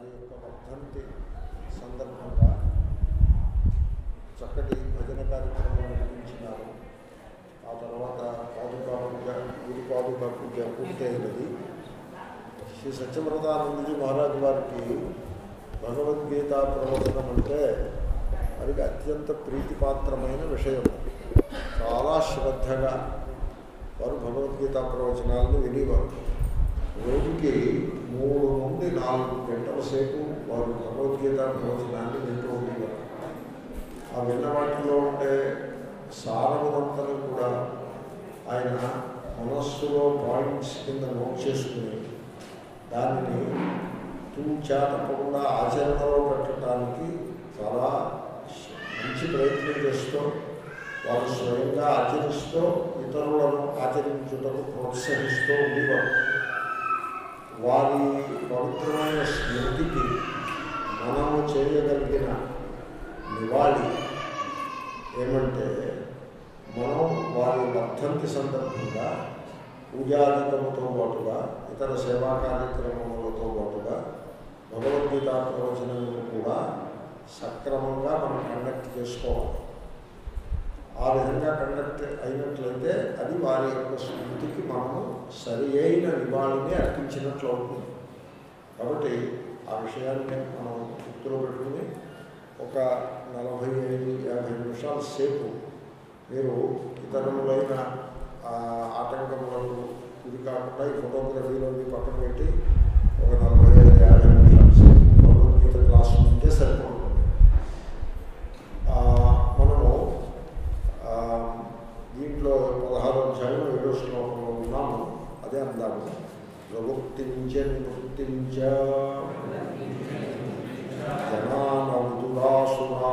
వారి యొక్క వర్ధంతి సందర్భంగా చక్కటి భజన కార్యక్రమం నిర్వహించినారు ఆ తర్వాత పాదుకా పూజ గురు పాదుకా పూజ పూర్తయినది శ్రీ సత్యవ్రతానందజీ మహారాజు వారికి భగవద్గీత ప్రవచనం అంటే వారికి అత్యంత ప్రీతిపాత్రమైన విషయం చాలా శ్రద్ధగా వారు భగవద్గీత ప్రవచనాలను వినేవారు రోజుకి మూడు నుండి నాలుగు గంటల సేపు వారు భగవద్గీత ప్రవచనాన్ని వింటూ ఉండేవారు ఆ విన్న వాటిలో ఉండే సారమునంతను కూడా ఆయన మనస్సులో పాయింట్స్ కింద నోట్ చేసుకుని దానిని తూచా తప్పకుండా ఆచరణలో పెట్టడానికి చాలా మంచి ప్రయత్నం చేస్తూ వారు స్వయంగా ఆచరిస్తూ ఇతరులను ఆచరించుటకు ప్రోత్సహిస్తూ ఉండేవారు వారి పవిత్రమైన స్మృతికి మనము చేయగలిగిన నివాళి ఏమంటే మనం వారి వర్ధంతి సందర్భంగా పూజాధికముతో పాటుగా ఇతర సేవా కార్యక్రమములతో పాటుగా భగవద్గీత ప్రవచనములు కూడా సక్రమంగా మనం కండక్ట్ చేసుకోవాలి ఆ విధంగా కండక్ట్ అయినట్లయితే అది వారి యొక్క స్మృతికి మనము సరి అయిన నివాళిని అర్పించినట్లు అవుతుంది కాబట్టి ఆ విషయాన్ని మనం గుర్తులో పెట్టుకుని ఒక నలభై ఐదు యాభై నిమిషాల సేపు మీరు ఇతరులైన ఆటంకములకు ఇది కాకుండా ఈ ఫోటోగ్రఫీలో పక్కన పెట్టి ఒక నలభై ఐదు యాభై నిమిషాల సేపు భగవద్గీత క్లాసు ఉంటే సరిపోతుంది మనము దీంట్లో పదహారు అధ్యాయం ఏడో శ్లోకంలో ఉన్నాము అదే అందాము ప్రవృత్తించ నివృత్తించ జనానదురాసురా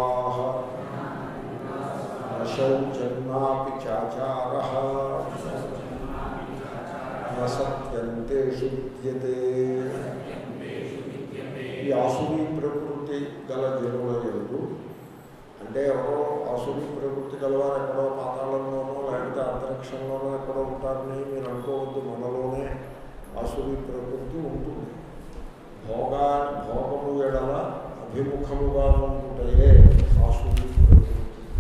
శౌచన్నాపి చాచార సత్యంతేషు విద్యతే ఈ ఆసురీ ప్రకృతి గల జనుల ఎందు అంటే ఎవరో అసురి ప్రవృత్తి గలవారు ఎక్కడో పాతాళంలోనో లేకపోతే అంతరిక్షంలోనో ఎక్కడో ఉంటారని మీరు అనుకోవద్దు మనలోనే అసురి ప్రకృతి ఉంటుంది భోగా భోగము ఎడల అభిముఖముగా ఉంటే ఆసురి ప్రకృతి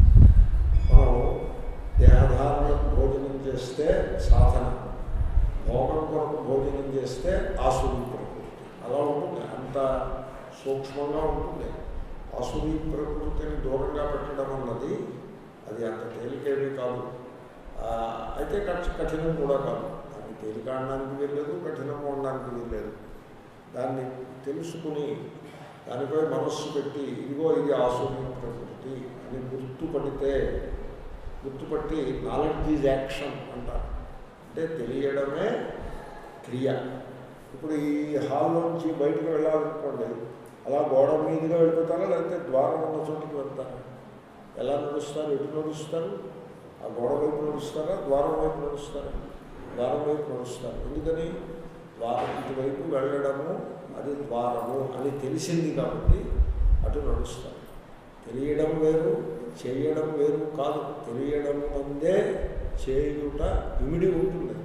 మనం దేహధారణ భోజనం చేస్తే సాధన భోగం కొరకు భోజనం చేస్తే ఆసురి ప్రకృతి అలా ఉంటుంది అంత సూక్ష్మంగా ఉంటుంది అసురి ప్రకృతిని దూరంగా పెట్టడం అన్నది అది అంత తేలికేమీ కాదు అయితే కఠ కఠినం కూడా కాదు దాన్ని తేలిక అనడానికి వీల్లేదు కఠినం ఉండడానికి వీల్లేదు దాన్ని తెలుసుకుని దానిపై మనస్సు పెట్టి ఇదిగో ఇది ఆసురి ప్రకృతి అని గుర్తుపడితే గుర్తుపట్టి నాలెడ్జ్ ఈజ్ యాక్షన్ అంటారు అంటే తెలియడమే క్రియ ఇప్పుడు ఈ హాల్లోంచి బయటకు వెళ్ళాలనుకోండి అలా గోడ మీదుగా వెళ్ళిపోతారా లేకపోతే ద్వారం ఉన్న చోటుకి వెళ్తారా ఎలా నడుస్తారు ఎటు నడుస్తారు ఆ గోడ వైపు నడుస్తారా ద్వారం వైపు నడుస్తారా ద్వారం వైపు నడుస్తారు ఎందుకని ద్వారం ఇటువైపు వెళ్ళడము అది ద్వారము అని తెలిసింది కాబట్టి అటు నడుస్తారు తెలియడం వేరు చేయడం వేరు కాదు తెలియడం అందే చేయుట ఇమిడి ఉంటుంది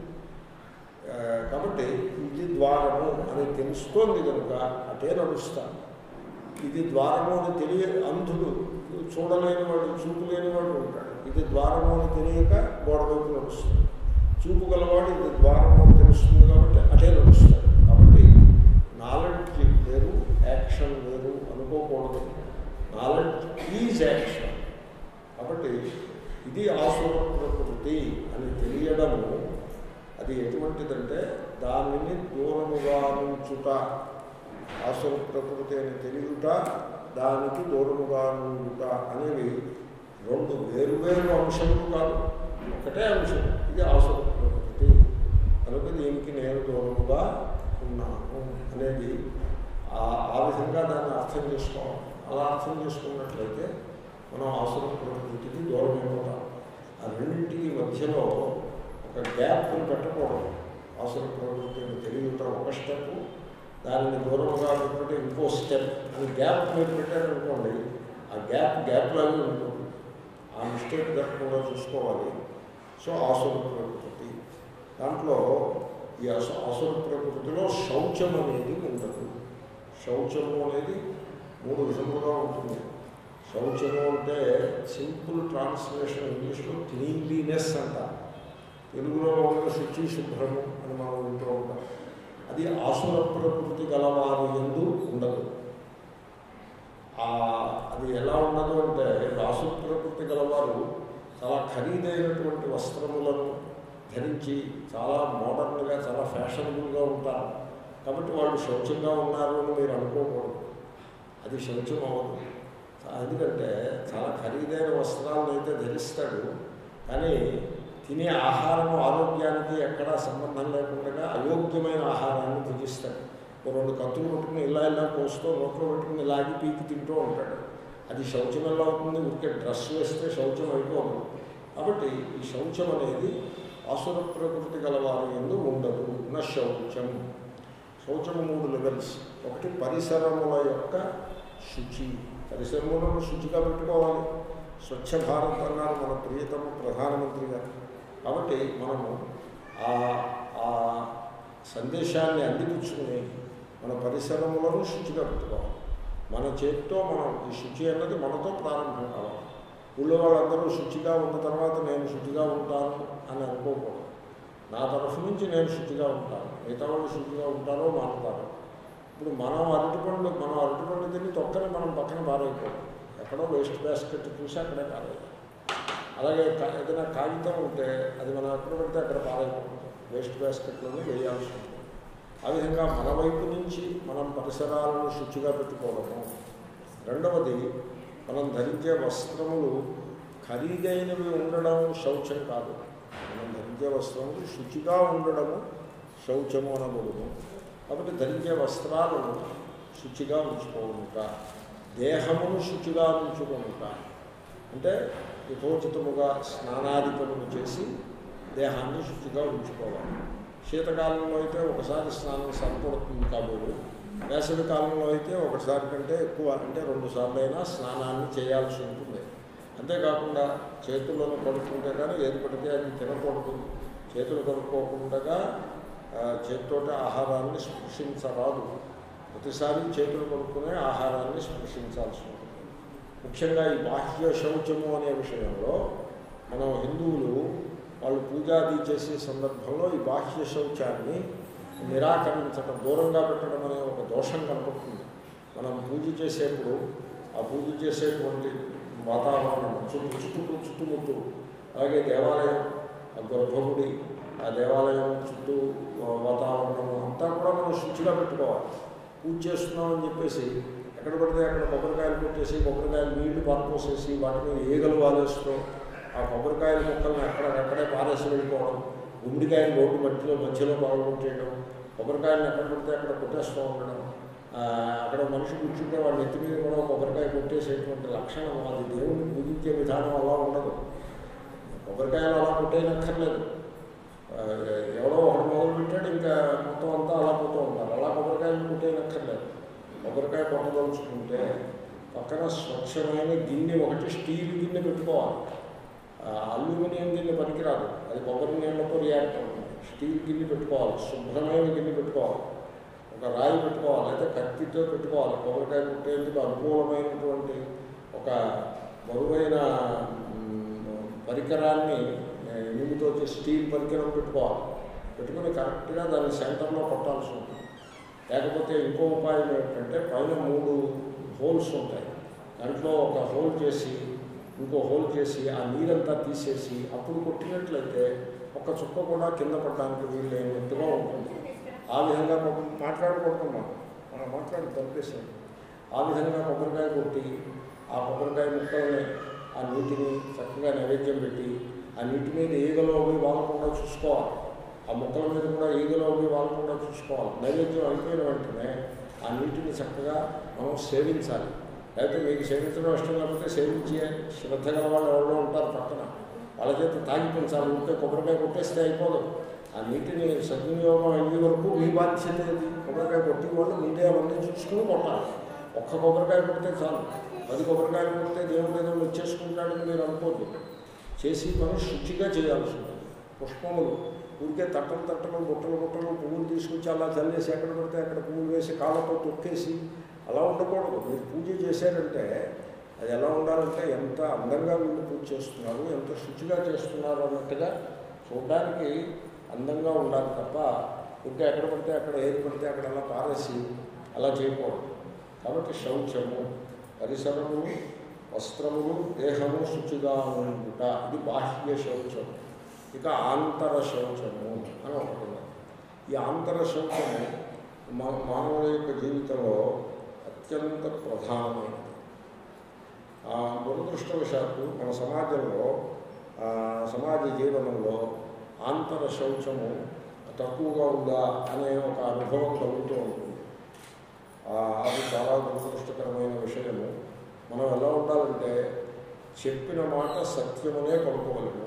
కాబట్టి ఇది ద్వారము అని తెలుస్తోంది కనుక అటే నడుస్తాను ఇది ద్వారము అని తెలియ అంధుడు చూడలేని వాడు చూపు లేని వాడు ఉంటాడు ఇది ద్వారము అని తెలియక గోడ వైపు నడుస్తుంది చూపు గలవాడు ఇది ద్వారము అని తెలుస్తుంది కాబట్టి అటే నడుస్తాడు కాబట్టి నాలెడ్జ్ వేరు యాక్షన్ వేరు అనుకోకూడదు నాలెడ్జ్ ఈజ్ యాక్షన్ కాబట్టి ఇది ఆసుర ప్రకృతి అని తెలియడము అది ఎటువంటిదంటే దానిని దూరముగా ఉంచుట ఆసుర ప్రకృతి అని తెలియట దానికి దూరముగా ఉండుట అనేవి రెండు వేరువేరు అంశములు కాదు ఒకటే అంశం ఇది ఆసుర ప్రకృతి కనుక దీనికి నేను దూరముగా ఉన్నాను అనేది ఆ విధంగా దాన్ని అర్థం చేసుకోవాలి అలా అర్థం చేసుకున్నట్లయితే మనం ఆసుర ప్రకృతికి దూరం అయిపోతాం ఆ రెండింటికి మధ్యలో ఒక గ్యాప్ని పెట్టకూడదు ఆసుర ప్రకృతిని తెలియట ఒక స్టెప్ దానిని దూరంగా పెట్టుకుంటే ఇంకో స్టెప్ అని గ్యాప్ మీరు పెట్టారనుకోండి ఆ గ్యాప్ గ్యాప్ లాగే ఉంటుంది ఆ మిస్టేక్ జరగకుండా చూసుకోవాలి సో ఆసుర ప్రకృతి దాంట్లో ఈ అసు అసుర ప్రకృతిలో శౌచం అనేది ఉండదు శౌచము అనేది మూడు విధములుగా ఉంటుంది శౌచము అంటే సింపుల్ ట్రాన్స్లేషన్ ఇంగ్లీష్లో క్లీన్లీనెస్ అంటారు తెలుగులో ఉన్న శుచి శుభ్రము అని మనం వింటూ ఉంటాం అది ఆసుర ప్రకృతి గలవారి ఎందు ఉండదు ఆ, అది ఎలా ఉండదు అంటే ఆసుర ప్రకృతి గలవారు చాలా ఖరీదైనటువంటి వస్త్రములను ధరించి చాలా మోడర్న్గా చాలా ఫ్యాషనబుల్గా ఉంటారు కాబట్టి వాళ్ళు శౌచంగా ఉన్నారు అని మీరు అనుకోకూడదు అది శౌచం అవ్వదు ఎందుకంటే చాలా ఖరీదైన వస్త్రాలను అయితే ధరిస్తాడు కానీ తినే ఆహారం ఆరోగ్యానికి ఎక్కడా సంబంధం లేకుండా అయోగ్యమైన ఆహారాన్ని భుజిస్తాడు ఓ రెండు కత్తులు పట్టుకుని ఇలా ఇలా కోస్తూ నోట్లో పెట్టుకుని లాగి పీకి తింటూ ఉంటాడు అది శౌచం ఎలా అవుతుంది ఊరికే డ్రెస్ వేస్తే శౌచం అయిపోదు కాబట్టి ఈ శౌచం అనేది ఆసుర ప్రకృతి గలవారి ఎందు ఉండదు నా శౌచం శౌచము మూడు లెవెల్స్ ఒకటి పరిసరముల యొక్క శుచి పరిసరములను శుచిగా పెట్టుకోవాలి స్వచ్ఛ భారత్ అన్నారు మన ప్రియతమ ప్రధానమంత్రి గారు కాబట్టి మనము ఆ ఆ సందేశాన్ని అందిపుచ్చుకుని మన పరిసరములను శుచిగా పెట్టుకోవాలి మన చేతితో మనం ఈ శుచి అన్నది మనతో ప్రారంభం కావాలి ఊళ్ళో వాళ్ళందరూ శుచిగా ఉన్న తర్వాత నేను శుచిగా ఉంటాను అని అనుకోకూడదు నా తరఫు నుంచి నేను శుచిగా ఉంటాను మిగతా వాళ్ళు శుచిగా ఉంటారో మారుతారో ఇప్పుడు మనం అరటిపండు మనం అరటిపండు తిని తొక్కని మనం పక్కన పారైపోతాం ఎక్కడో వేస్ట్ బాస్కెట్ చూసి అక్కడే పారేయాలి అలాగే కా- ఏదైనా కాగితం ఉంటే అది మనం ఎక్కడ పెడితే అక్కడ పారైపోతుంది వేస్ట్ బాస్కెట్లోనే వేయాల్సి ఉంటుంది ఆ విధంగా మన వైపు నుంచి మనం పరిసరాలను శుచిగా పెట్టుకోవడము రెండవది మనం ధరించే వస్త్రములు ఖరీదైనవి ఉండడం శౌచం కాదు మనం ధరించే వస్త్రములు శుచిగా ఉండడము శౌచము అనబడును కాబట్టి ధరించే వస్త్రాలను శుచిగా ఉంచుకోనుట దేహమును శుచిగా ఉంచుకొనుట అంటే యథోచితముగా స్నానాధిపములు చేసి దేహాన్ని శుచిగా ఉంచుకోవాలి శీతకాలంలో అయితే ఒకసారి స్నానం సరిపడుతుంది కాబోలు వేసవి కాలంలో అయితే ఒకసారి కంటే ఎక్కువ అంటే రెండు సార్లు అయినా స్నానాన్ని చేయాల్సి ఉంటుంది అంతేకాకుండా చేతులను కడుక్కుంటే కానీ ఏది పడితే అది తినకూడదు చేతులు కడుక్కోకుండా ఆ, చేతితోటి ఆహారాన్ని స్పృశించరాదు ప్రతిసారి చేతులు కడుక్కునే ఆహారాన్ని స్పృశించాల్సి ఉంటుంది ముఖ్యంగా ఈ బాహ్య శౌచము అనే విషయంలో మనం హిందువులు వాళ్ళు పూజాది చేసే సందర్భంలో ఈ బాహ్య శౌచాన్ని నిరాకరించడం దూరంగా పెట్టడం అనే ఒక దోషం కనపడుతుంది మనం పూజ చేసేప్పుడు ఆ పూజ చేసేటువంటి వాతావరణం చుట్టూ చుట్టూ చుట్టుముట్టు అలాగే దేవాలయం ఆ గర్భగుడి ఆ దేవాలయం చుట్టూ వాతావరణం అంతా కూడా మనం శుచిగా పెట్టుకోవాలి పూజ చేస్తున్నామని చెప్పేసి ఎక్కడ పడితే అక్కడ కొబ్బరికాయలు కొట్టేసి కొబ్బరికాయలు నీళ్లు పారిపోసేసి వాటి మీద ఈగలు వాలేస్తూ ఆ కొబ్బరికాయల మొక్కలను అక్కడక్కడే పారేసి వెళ్ళిపోవడం గుమ్మడికాయలు రోడ్డు మట్టిలో మధ్యలో పాల్గొట్టేయడం కొబ్బరికాయలను ఎక్కడ పడితే అక్కడ కొట్టేస్తూ ఉండడం ఆ, అక్కడ మనిషి కూర్చుంటే వాళ్ళ నెత్తి మీద కూడా కొబ్బరికాయ కొట్టేసేటువంటి లక్షణం అది దేవుడిని పూజించే విధానం అలా ఉండదు కొబ్బరికాయలు అలా కొట్టేయనక్కర్లేదు ఆ, ఎవడో ఒకడు మొదలు పెట్టాడు ఇంకా మొత్తం అంతా అలా పోతూ ఉంటారు అలా కొబ్బరికాయలు కొట్టేయనక్కర్లేదు కొబ్బరికాయ కొట్టదలుచుకుంటే పక్కన స్వచ్ఛమైన గిన్నె ఒకటి స్టీల్ గిన్నె పెట్టుకోవాలి ఆ, అల్యూమినియం గిన్నె పనికిరాదు అది కొబ్బరి నీళ్ళతో రియాక్ట్ అవుతుంది స్టీల్ గిన్నె పెట్టుకోవాలి శుభ్రమైన గిన్నె పెట్టుకోవాలి ఒక రాయి పెట్టుకోవాలి అయితే కత్తితో పెట్టుకోవాలి కొబ్బరికాయ కుట్టేందుకు అనుకూలమైనటువంటి ఒక బరువైన మ్, పరికరాన్ని ఆ, ఇనుముతో చేసి స్టీల్ పరికరం పెట్టుకోవాలి పెట్టుకుని కరెక్ట్గా దాన్ని సెంటర్లో కొట్టాల్సి ఉంటుంది లేకపోతే ఇంకో ఉపాయం ఏంటంటే పైన మూడు హోల్స్ ఉంటాయి దాంట్లో ఒక హోల్ చేసి ఇంకో హోల్ చేసి ఆ నీరంతా తీసేసి అప్పుడు కొట్టినట్లయితే ఒక్క చుక్క కూడా కింద పడడానికి వీలు లేనట్టుగా ఉంటుంది ఆ విధంగా పాపం మాట్లాడుకుంటున్నాం మనం మాట్లాడి తప్పేసాం ఆ విధంగా కొబ్బరికాయ కొట్టి ఆ కొబ్బరికాయ ముక్కల్ని ఆ నీటిని చక్కగా నైవేద్యం పెట్టి ఆ నీటి మీద ఈగలో అవి వాలకుండా చూసుకోవాలి ఆ మొక్కల మీద కూడా ఈగలో అవి వాలకుండా చూసుకోవాలి నైవేద్యం అయిపోయిన వెంటనే ఆ నీటిని చక్కగా మనం సేవించాలి లేకపోతే మీకు సేవించడం ఇష్టం లేకపోతే సేవించే శ్రద్ధ గల వాళ్ళు ఎవరో ఉంటారు పక్కన వాళ్ళ చేత తాగిపించాలి ఉంటే కొబ్బరికాయ కొట్టేస్తే అయిపోదు ఆ నీటిని సద్వినియోగం అయ్యే వరకు మీ బాధ్యత ఏది కొబ్బరికాయ కొట్టి వాళ్ళు మీరే అవన్నీ చూసుకుని కొట్టాలి ఒక్క కొబ్బరికాయ కొడితే చాలు పది కొబ్బరికాయలు కొడితే దేవుడు ఏదో వచ్చేసుకుంటాడని మీరు అనుకోదు చేసి పని శుచిగా చేయాల్సి ఉంటుంది పుష్పములు ఊరికే తట్టలు తట్టలు బుట్టలు బుట్టలు పువ్వులు తీసుకొచ్చి అలా చల్లేసి ఎక్కడ పడితే అక్కడ పువ్వులు వేసి కాళ్ళతో తొక్కేసి అలా ఉండకూడదు మీరు పూజ చేశారంటే అది ఎలా ఉండాలంటే ఎంత అందంగా వీళ్ళు పూజ చేస్తున్నారు ఎంత శుచిగా చేస్తున్నారు అన్నట్టుగా చూడడానికి అందంగా ఉండాలి తప్ప ఇంకా ఎక్కడ పడితే అక్కడ ఏది పడితే అక్కడ అలా పారేసి అలా చేయకూడదు కాబట్టి శౌచము పరిసరములు వస్త్రములు దేహము శుచిగా ఉండుట ఇది బాహ్య శౌచము ఇక ఆంతర శౌచము అని ఒకటి ఉన్నది. ఈ ఆంతర శౌచము మా మానవుల యొక్క జీవితంలో అత్యంత ప్రధానమైనది ఆ దురదృష్టవశాత్తు మన సమాజంలో ఆ, సమాజ జీవనంలో ఆంతర శౌచము తక్కువగా ఉందా అనే ఒక అనుభవం కలుగుతూ ఉంటుంది ఆ, అది చాలా దురదృష్టకరమైన విషయము మనం ఎలా ఉండాలంటే చెప్పిన మాట సత్యమునే పలుకోగలము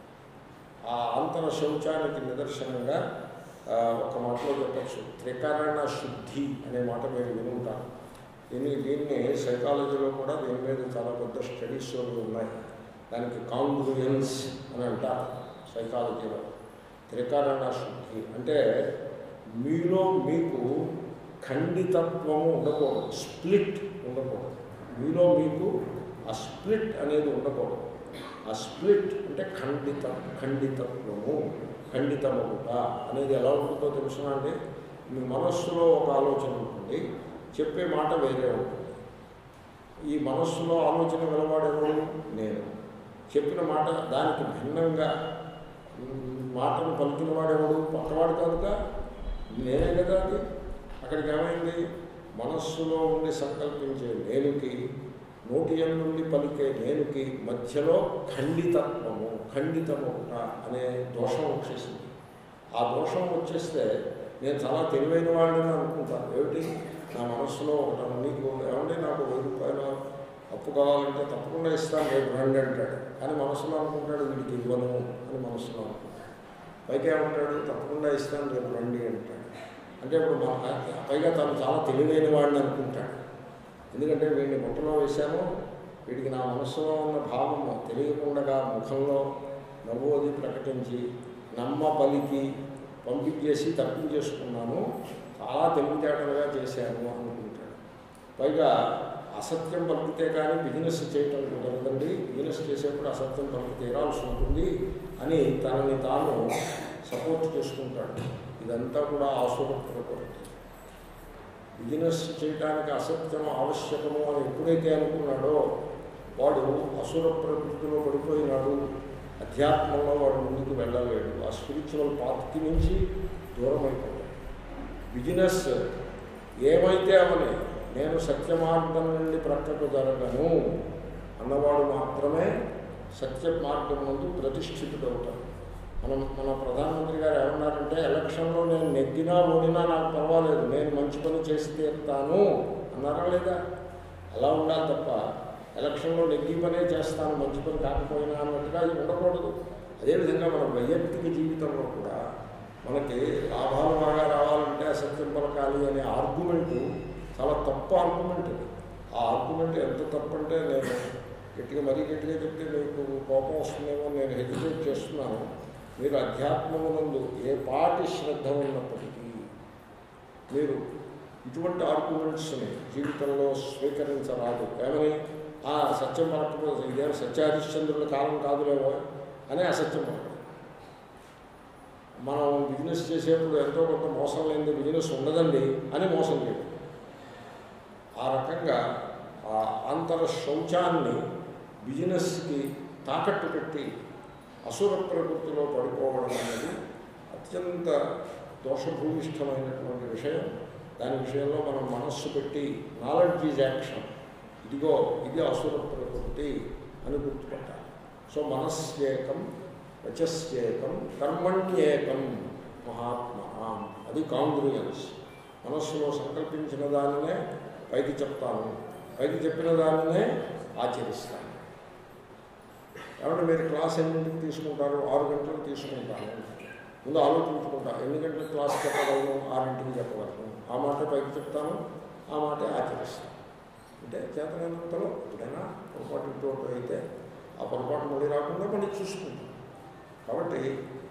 ఆ ఆంతర శౌచానికి నిదర్శనంగా ఆ, ఒక మాటలో చెప్పచ్చు త్రికరణ శుద్ధి అనే మాట మీరు వినుంటారు దీన్ని దీన్ని సైకాలజీలో కూడా దీని మీద చాలా పెద్ద స్టడీస్ ఉన్నాయి దానికి కాంగ్రుయన్స్ అని అంటారు సైకాలజీలో త్రికరణ శుద్ధి అంటే మీలో మీకు ఖండితత్వము ఉండకూడదు స్ప్లిట్ ఉండకూడదు మీలో మీకు ఆ స్ప్లిట్ అనేది ఉండకూడదు ఆ స్ప్లిట్ అంటే ఖండిత ఖండితత్వము ఖండితమవుట అనేది ఎలా ఉంటుందో తెలుసునా అండి మీ మనస్సులో ఒక ఆలోచన ఉంటుంది చెప్పే మాట వేరే ఉంటుంది ఈ మనస్సులో ఆలోచన వెలవాడేవాడు నేను చెప్పిన మాట దానికి భిన్నంగా మ్, మాటను పలికిన వాడేవాడు పక్కవాడు కాదుగా నేనే కదా అది అక్కడికి ఏమైంది మనస్సులో ఉండి సంకల్పించే నేనుకి నోటి నుండి పలికే నేనుకి మధ్యలో ఖండితత్వము ఖండితమవుట అనే దోషం వచ్చేసింది ఆ దోషం వచ్చేస్తే నేను చాలా తెలివైన వాడిని అనుకుంటాను ఏమిటి నా మనస్సులో ఒకటి నీకు ఏమంటే నాకు వెయ్యి రూపాయలు అప్పు కావాలంటే తప్పకుండా ఇస్తాను రేపు రండి అంటాడు కానీ మనసులో అనుకుంటాడు వీడికి ఇవ్వను అని మనసులో అనుకుంటాడు పైకి ఏమంటాడు తప్పకుండా ఇస్తాను రేపు రండి అంటాడు అంటే ఇప్పుడు మా పైగా తను చాలా తెలివైన వాడిని అనుకుంటాడు ఎందుకంటే వీడిని బుట్టలో వేశాను వీడికి నా మనస్సులో ఉన్న భావము తెలియకుండా ముఖంలో నవ్వు అది ప్రకటించి నమ్మ పలికి పంపించేసి తప్పించేసుకున్నాను చాలా తెలివితేటలుగా చేశాను అనుకుంటాడు పైగా అసత్యం పలికితే కానీ బిజినెస్ చేయటం కుదరదండి బిజినెస్ చేసేప్పుడు అసత్యం పలికి తీరాల్సి ఉంటుంది అని తనని తాను సపోర్ట్ చేసుకుంటాడు ఇదంతా కూడా ఆసుర ప్రకృతి బిజినెస్ చేయడానికి అసత్యం ఆవశ్యకము అని ఎప్పుడైతే అనుకున్నాడో వాడు అసుర ప్రకృతిలో పడిపోయినాడు అధ్యాత్మంలో వాడు ముందుకు వెళ్ళలేడు ఆ స్పిరిచువల్ పాత్కి నుంచి దూరం అయిపోయాడు బిజినెస్ ఏమైతే అవని నేను సత్య మార్గం నుండి ప్రక్కకు జరగను అన్నవాడు మాత్రమే సత్య మార్గం ముందు ప్రతిష్ఠితుడవుతాడు మనం మన ప్రధానమంత్రి గారు ఏమన్నారంటే ఎలక్షన్లో నేను నెగ్గినా ఓడినా నాకు పర్వాలేదు నేను మంచి పని చేసి తీరుతాను అన్నారా లేదా అలా ఉండాలి తప్ప ఎలక్షన్లో నెగ్గి పనే చేస్తాను మంచి పని కాకపోయినా అన్నట్టుగా ఇది ఉండకూడదు అదేవిధంగా మన వైయక్తిక జీవితంలో కూడా మనకి లాభాలు బాగా రావాలంటే అసత్యం పలకాలి అనే ఆర్గ్యుమెంట్ చాలా తప్పు ఆర్గ్యుమెంట్ ఇది ఆ ఆర్గ్యుమెంట్ ఎంత తప్పు అంటే నేను గట్టిగా మరీ గట్టిగా చెప్తే మీకు కోపం వస్తుందేమో నేను హెజిటేట్ చేస్తున్నాను మీరు అధ్యాత్మమునందు ఏ పాటి శ్రద్ధ ఉన్నప్పటికీ మీరు ఇటువంటి ఆర్గ్యుమెంట్స్ని జీవితంలో స్వీకరించరాదు ఏమని ఆ సత్యం పలకపోతే ఇదేం సత్యహరిశ్చంద్రుల కాలం కాదులేమో అని అసత్యం పలకడం మనం బిజినెస్ చేసేప్పుడు ఎంతో కొంత మోసం లేని బిజినెస్ ఉండదండి అని మోసం చేయడం ఆ రకంగా ఆ అంతర శౌచాన్ని బిజినెస్కి తాకట్టు పెట్టి అసుర ప్రకృతిలో పడిపోవడం అనేది అత్యంత దోషభూయిష్టమైనటువంటి విషయం దాని విషయంలో మనం మనస్సు పెట్టి నాలెడ్జ్ ఈజ్ యాక్షన్ ఇదిగో ఇది అసుర ప్రకృతి అని గుర్తుపట్టాలి సో మనస్యేకం వచస్యేకం కర్మణ్యేకం మహాత్మ అది కాంగ్రుయన్స్ మనస్సులో సంకల్పించిన దానినే పైకి చెప్తాను పైకి చెప్పిన దానినే ఆచరిస్తాను కాబట్టి మీరు క్లాస్ ఎన్నింటికి తీసుకుంటారు ఆరు గంటలకు తీసుకుంటాను ముందు ఆలోచించుకుంటా ఎన్ని గంటలకు క్లాస్ చెప్పగలను ఆరింటికి చెప్పగలను ఆ మాట పైకి చెప్తాను ఆ మాట ఆచరిస్తాను అంటే చేతనైనంతలో ఎప్పుడైనా పొరపాటు చోటు అయితే ఆ పొరపాటు మళ్ళీ రాకుండా మళ్ళీ చూసుకుంటాం కాబట్టి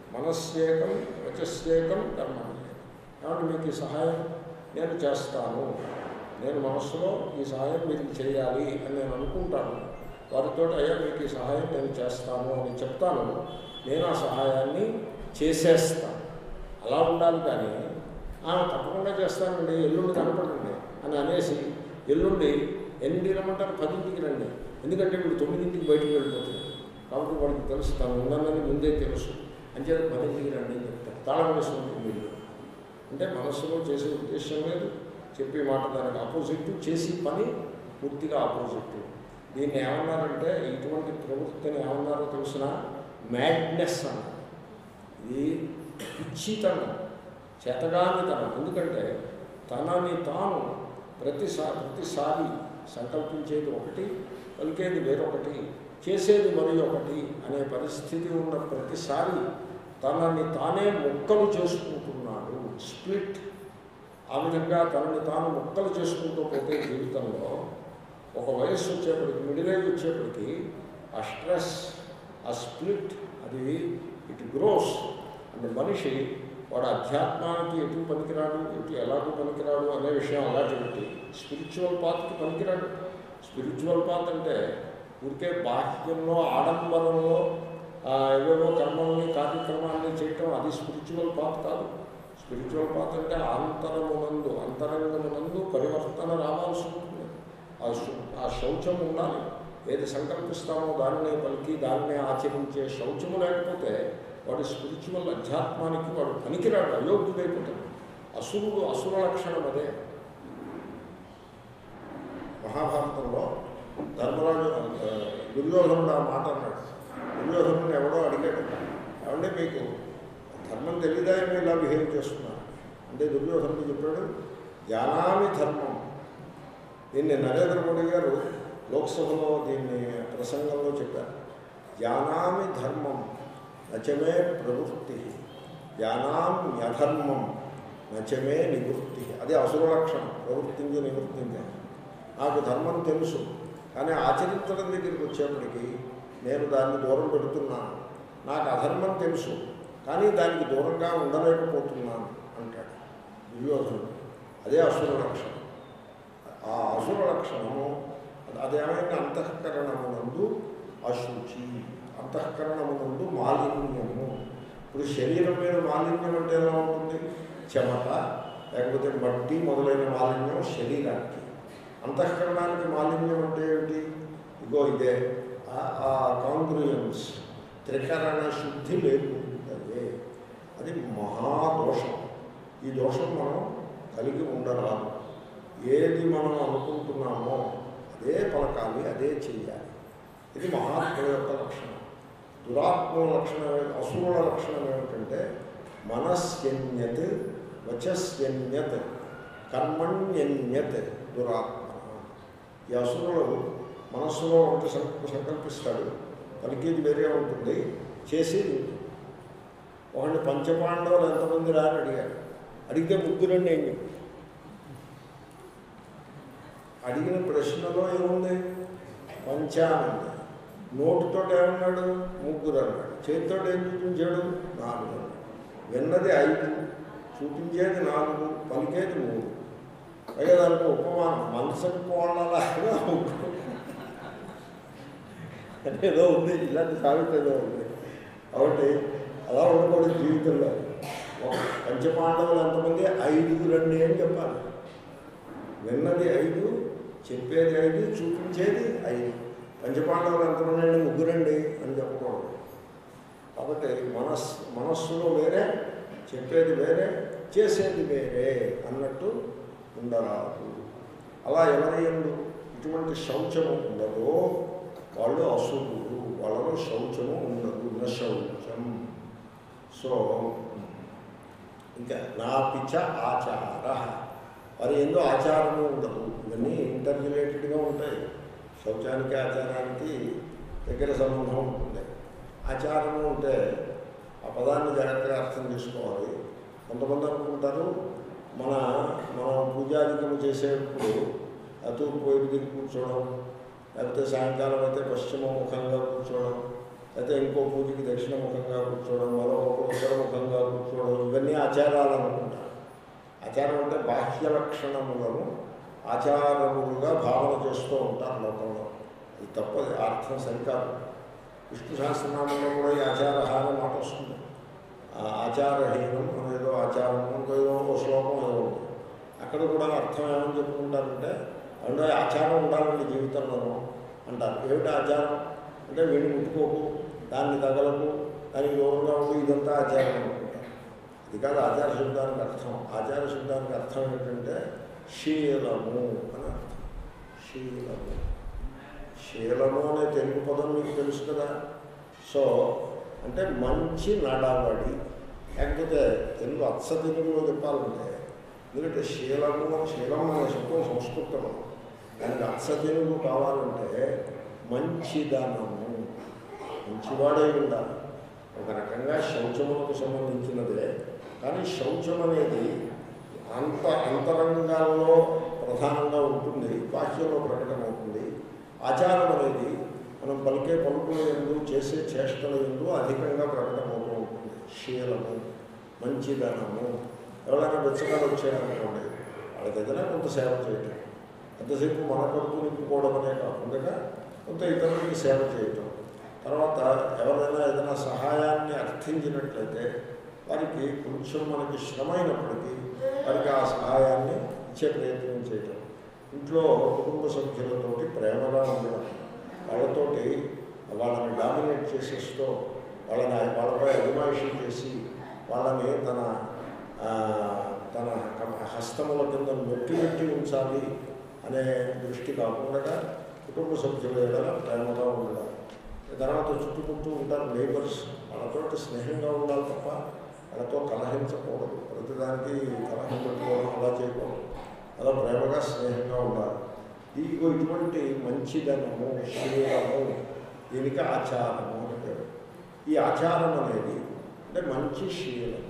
మనస్సేకం వచస్సేకం కర్మ కాబట్టి మీకు ఈ సహాయం నేను చేస్తాను నేను మనస్సులో ఈ సహాయం మీకు చేయాలి అని నేను అనుకుంటాను వారితో అయ్యా మీకు ఈ సహాయం నేను చేస్తాను అని చెప్తాను నేను ఆ సహాయాన్ని చేసేస్తాను అలా ఉండాలి కానీ "ఆ, తప్పకుండా చేస్తానండి ఎల్లుండి కనపడండి అని అనేసి ఎల్లుండి ఎన్నింటికి రమ్మంటారు పదింటికి రండి ఎందుకంటే వీడు తొమ్మిదింటికి బయటికి వెళ్ళిపోతున్నాడు కాబట్టి వాడికి తెలుసు తను ఉన్నానని ముందే తెలుసు అంచేత పదింటికి రండి అని చెప్తారు తాళం వేసి ఉంటుంది వీళ్ళు అంటే మనస్సులో చేసే ఉద్దేశం లేదు చెప్పే మాట దానికి ఆపోజిట్ చేసి పని పూర్తిగా ఆపోజిట్ దీన్ని ఏమన్నారంటే ఇటువంటి ప్రవృత్తిని ఏమన్నారో తెలిసిన మ్యాడ్నెస్ అన్నారు ఇది పిచ్చితనం చేతగానితనం ఎందుకంటే తనని తాను ప్రతిసారి ప్రతిసారి సంకల్పించేది ఒకటి పలికేది వేరొకటి చేసేది మరి ఒకటి అనే పరిస్థితి ఉన్న ప్రతిసారి తనని తానే ముక్కలు చేసుకుంటున్నాడు స్ప్లిట్ ఆ విధంగా తనని తాను ముక్కలు చేసుకుంటూ పోతే జీవితంలో ఒక వయస్సు వచ్చేప్పటికి మిడిల్ ఏజ్ వచ్చేప్పటికి ఆ స్ట్రెస్ ఆ స్ప్లిట్ అది ఇట్ గ్రోస్ అంటే మనిషి వాడు అధ్యాత్మానికి ఎటు పనికిరాడు ఎటు ఎలాగో పనికిరాడు అనే విషయం అలాంటి పెట్టి స్పిరిచువల్ పాత్కి పనికిరాడు స్పిరిచువల్ పాత్ అంటే ఊరికే బాహ్యంలో ఆడంబరంలో ఆ, ఏవేవో కర్మల్ని కార్యక్రమాన్ని చేయటం అది స్పిరిచువల్ పాత్ కాదు స్పిరిచువల్ పాత్ అంటే ఆంతరమునందు అంతరంగమునందు పరివర్తన రావాల్సి ఉంటుంది ఆ శు- ఆ శౌచం ఉండాలి ఏది సంకల్పిస్తామో దానినే పలికి దాన్నే ఆచరించే శౌచము లేకపోతే వాడు స్పిరిచువల్ అధ్యాత్మానికి వాడు పనికిరాడు అయోగ్యుడైపోతాడు అసురుడు అసుర లక్షణం అదే మహాభారతంలో ధర్మరాజు ఆ, దుర్యోధనుడు ఆ మాట అన్నాడు దుర్యోధనుడు ఎవడో అడిగాడు ఏమంటే మీకు ధర్మం తెలియదా ఏమో ఇలా బిహేవ్ చేస్తున్నారు అంటే దుర్యోధనుడు చెప్పాడు జానామి ధర్మం దీన్ని నరేంద్ర మోడీ గారు లోక్సభలో దీన్ని ప్రసంగంలో చెప్పారు జానామి ధర్మం నచమే ప్రవృత్తి జానామ్యధర్మం నచమే నివృత్తి అది అసుర లక్షణం ప్రవృత్తించి నివృత్తించి నాకు ధర్మం తెలుసు కానీ ఆచరించడం దగ్గరికి వచ్చేప్పటికి నేను దాన్ని దూరం పెడుతున్నాను నాకు అధర్మం తెలుసు కానీ దానికి దూరంగా ఉండలేకపోతున్నాను అంటాడు దుర్యోధనుడు అదే అసుర లక్షణం ఆ అసుర లక్షణము అదేమైనా అంతఃకరణమునందు అశుచి అంతఃకరణమునందు మాలిన్యము ఇప్పుడు శరీరం మీద మాలిన్యం అంటే ఎలా ఉంటుంది చెమట లేకపోతే మట్టి మొదలైన మాలిన్యం శరీరానికి అంతఃకరణానికి మాలిన్యం అంటే ఏమిటి ఇగో ఇదే ఆ కాంగ్రియన్స్ త్రికరణ శుద్ధి లేకుండాదే అది మహాదోషం ఈ దోషం మనం కలిగి ఉండరాదు ఏది మనం అనుకుంటున్నామో అదే పలకాలి అదే చెయ్యాలి ఇది మహాత్ముల యొక్క లక్షణం దురాత్మ లక్షణం ఏ- అసురుల లక్షణం ఏమిటంటే మనస్యన్యత్ వచస్యన్యత్ కర్మణ్యన్యత్ దురాత్మ ఈ అసురులు మనస్సులో ఒకటి సంకల్ప సంకల్పిస్తాడు పలికేది వేరే ఉంటుంది చేసేది ఉంటుంది ఒకటి పంచపాండవులు ఎంతమంది రాని అడిగాడు అడిగితే ముగ్గురండి ఏం చెప్పి అడిగిన ప్రశ్నలో ఏముంది పంచానంది నోటుతో ఏమన్నాడు ముగ్గురు అన్నాడు చేతితో ఏం చూపించాడు నాలుగు అన్నాడు విన్నది ఐదు చూపించేది నాలుగు పలికేది మూడు పైగా దానికి ఉపమానం మనసం కోళ్ళలాగా ముగ్గురు అంటే ఏదో ఉంది ఇలాంటి సామెత ఏదో ఉంది కాబట్టి అలా ఉండకూడదు జీవితంలో ఒక పంచపాండవులు ఎంతమంది ఐదుగురండి అని చెప్పాలి విన్నది ఐదు చెప్పేది ఐదు చూపించేది ఐదు పంచపాండవులు ఎంతమంది అండి ముగ్గురండి అని చెప్పకూడదు కాబట్టి మనస్ మనస్సులో వేరే చెప్పేది వేరే చేసేది వేరే అన్నట్టు ఉండరాదు అలా ఎవరి ఎందు ఇటువంటి శౌచము ఉండదో వాళ్ళు అసురుడు వాళ్ళలో శౌచము ఉండదు న శౌచం సో ఇంకా నా పిచ్చ ఆచార వారి ఎందు ఆచారము ఉండదు ఇవన్నీ ఇంటర్ రిలేటెడ్గా ఉంటాయి శౌచానికి ఆచారానికి దగ్గర సంబంధం ఉంటుంది ఆచారము అంటే ఆ పదాన్ని జాగ్రత్తగా అర్థం చేసుకోవాలి కొంతమంది అనుకుంటారు మన మనం పూజాధికం చేసేటప్పుడు ఆ తూర్పు వైపు దిగి కూర్చోవడం లేకపోతే సాయంకాలం అయితే పశ్చిమ ముఖంగా కూర్చోవడం అయితే ఇంకో పూజకి దక్షిణముఖంగా కూర్చోవడం మరో ఉత్తరముఖంగా కూర్చోవడం ఇవన్నీ ఆచారాలు అనుకుంటారు ఆచారం అంటే బాహ్య లక్షణములను ఆచారములుగా భావన చేస్తూ ఉంటారు లోకంలో ఇది తప్పది అర్థం సరికాదు విష్ణు సహస్రనామంలో కూడా ఈ ఆచారహారం మాట వస్తుంది ఆ ఆచారహీనం అనేదో ఆచారం ఇంకేదో ఓ శ్లోకం ఏదో ఉంది అక్కడ కూడా అర్థం ఏమని చెప్పుకుంటారంటే అంటే ఆచారం ఉండాలండి జీవితంలోనూ అంటారు ఏమిటి ఆచారం అంటే వీడిని ముట్టుకోకు దాన్ని తగలకు దానికి దూరంగా ఉండి ఇదంతా ఆచారం అనుకుంటారు ఇది కాదు ఆచార శబ్దానికి అర్థం ఆచార శబ్దానికి అర్థం ఏంటంటే శీలము అని అర్థం శీలము శీలము అనే తెలుగు పదం మీకు తెలుసు కదా సో అంటే మంచి నడవడి లేకపోతే తెలుగు అచ్చ తెలుగులో చెప్పాలంటే ఎందుకంటే శీలము శీలం అనే శబ్దం సంస్కృతం దానికి అచ్చ తెలుగు కావాలంటే మంచిదనము మంచివాడై ఉండాలి ఒక రకంగా శౌచములకు సంబంధించినదే కానీ శౌచం అనేది అంత అంతరంగాల్లో ప్రధానంగా ఉంటుంది బాహ్యంలో ప్రకటమవుతుంది ఆచారం అనేది మనం పలికే పలుకుల ఎందు చేసే చేష్టల ఎందు అధికంగా ప్రకటమవుతూ ఉంటుంది శీలము మంచిదనము ఎవరైనా బెచ్చగాలు వచ్చారనుకోండి వాళ్ళకి ఏదైనా కొంత సేవ చేయటం ఎంతసేపు మన కడుపు నింపుకోవడం అనే కాకుండా కొంత ఇతరులకి సేవ చేయటం తర్వాత ఎవరైనా ఏదైనా సహాయాన్ని అర్థించినట్లయితే వారికి కొంచెం మనకి శ్రమ అయినప్పటికీ వారికి ఆ సహాయాన్ని ఇచ్చే ప్రయత్నం చేయటం ఇంట్లో కుటుంబ సభ్యులతోటి ప్రేమగా ఉండడం వాళ్ళతోటి వాళ్ళని డామినేట్ చేసేస్తూ వాళ్ళని వాళ్ళపై అభిమాషి చేసి వాళ్ళని తన ఆ, తన హస్తముల కింద నొక్కి పెట్టి ఉంచాలి అనే దృష్టి కాకుండా కుటుంబ సభ్యుల ఎడల ప్రేమగా ఉండడం తర్వాత చుట్టుముట్టు ఉంటారు నేబర్స్ వాళ్ళతో స్నేహంగా ఉండాలి తప్ప వాళ్ళతో కలహించకూడదు ప్రతిదానికి కలహం పెట్టుకోవడం అలా చేయకూడదు అలా ప్రేమగా స్నేహంగా ఉండాలి ఇదిగో ఇటువంటి మంచిదనము శీలము దీనికి ఆచారము అని పేరు ఈ ఆచారం అనేది అంటే మంచి శీలం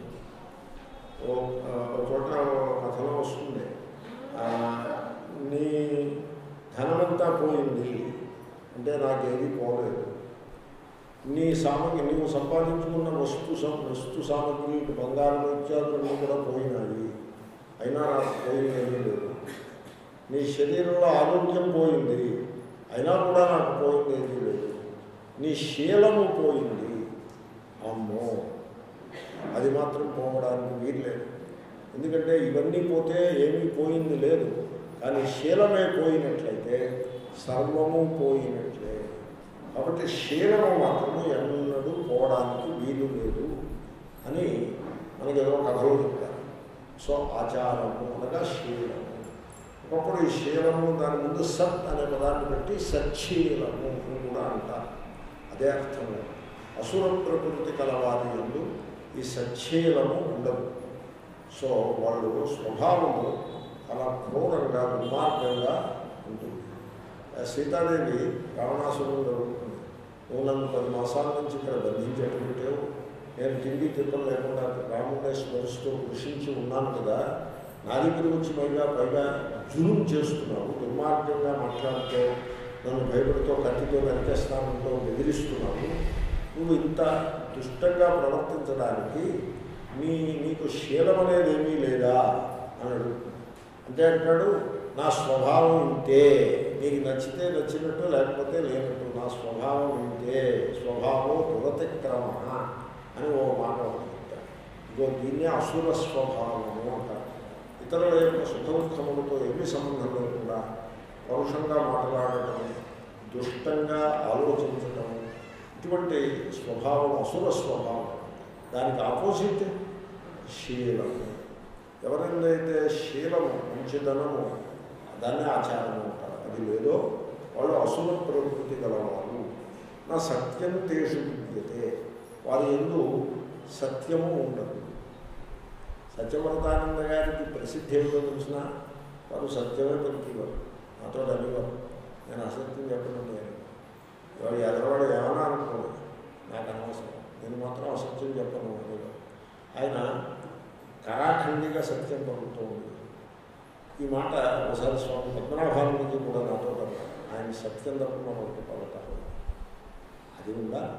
ఓ ఆ, ఒక చోట ఓ కథలో వస్తుంది ఆ, నీ ధనమంతా పోయింది అంటే నాకేది పోలేదు నీ సామగ్రి నీవు సంపాదించుకున్న వస్తు సం- వస్తు సామగ్రి ఇటు బంగారం ఇత్యాదులన్నీ కూడా పోయినాయి అయినా నాకు పోయిందేమీ లేదు నీ శరీరంలో ఆరోగ్యం పోయింది అయినా కూడా నాకు పోయిందేమీ లేదు నీ శీలము పోయింది అమ్మో అది మాత్రం పోవడానికి వీల్లేదు ఎందుకంటే ఇవన్నీ పోతే ఏమీ పోయింది లేదు కానీ శీలమే పోయినట్లయితే సర్వము పోయినట్లే కాబట్టి శీలము మాత్రము ఎన్నడూ పోవడానికి వీలు లేదు అని మనకి ఏదో కథలో చెప్తారు సో ఆచారము అనగా శీలము ఒకప్పుడు ఈ శీలము దాని ముందు సత్ అనే పదాన్ని పెట్టి సచ్చీలము అని కూడా అంటారు అదే అర్థము అసుర ప్రకృతి కలవారి ఎందు ఈ సచ్చీలము ఉండదు సో వాళ్ళు స్వభావము చాలా క్రూరంగా దుర్మార్గంగా ఉంటుంది ఆ సీతాదేవి రావణాసురుడు జరుగుతుంది నువ్వు నన్ను పది మాసాల నుంచి ఇక్కడ బంధించేట్టు పెట్టావు నేను తిండి తిప్పలు లేకుండా రాముడే స్మరిస్తూ కృషించి ఉన్నాను కదా నా దగ్గర వచ్చి పైగా పైగా జులుం చేస్తున్నావు దుర్మార్గంగా మాట్లాడుతూ నన్ను భయపడుతూ కత్తితో వెనకేస్తానంతో బెదిరిస్తున్నావు నువ్వు ఇంత దుష్టంగా ప్రవర్తించడానికి నీ నీకు శీలం అనేది ఏమీ లేదా అని అడుగుతుంది అంటే అంటాడు నా స్వభావం ఇంతే నీకు నచ్చితే నచ్చినట్టు లేకపోతే లేనట్టు నా స్వభావం ఇంతే స్వభావం దురతిక్రమ అని ఓ మాట ఒకటి చెప్తాడు ఇదో దీన్నే అసుర స్వభావము అంటారు ఇతరుల యొక్క సుఖ దుఃఖములతో ఏమీ సంబంధం లేకుండా పరుషంగా మాట్లాడటం దుష్టంగా ఆలోచించటం ఇటువంటి స్వభావం అసుర స్వభావం దానికి ఆపోజిట్ శీలము ఎవరైతే శీలము మంచిదనము దాన్ని ఆచారము అంటారు అది లేదో వాళ్ళు అసుర ప్రకృతి గలవారు నా సత్యం తేషు విద్యతే వారి ఎందు సత్యము ఉండదు సత్యవ్రతానంద గారికి ప్రసిద్ధి ఏమిటో తెలిసిన వారు సత్యమే పలికేవారు నాతో అనేవారు నేను అసత్యం చెప్పడం నేను వాడు ఎదరవాడు ఏమన్నా అనుకోలేదు నాకు అనవసరం నేను మాత్రం అసత్యం చెప్పను అనేవారు ఆయన కరాఖండిగా సత్యం పలుకుతూ ఉంది ఈ మాట ఒకసారి స్వామి పద్మనాభానికి కూడా నాతో అన్నారు ఆయన సత్యం తప్ప మరొకటి పలకాలి అది ఉందా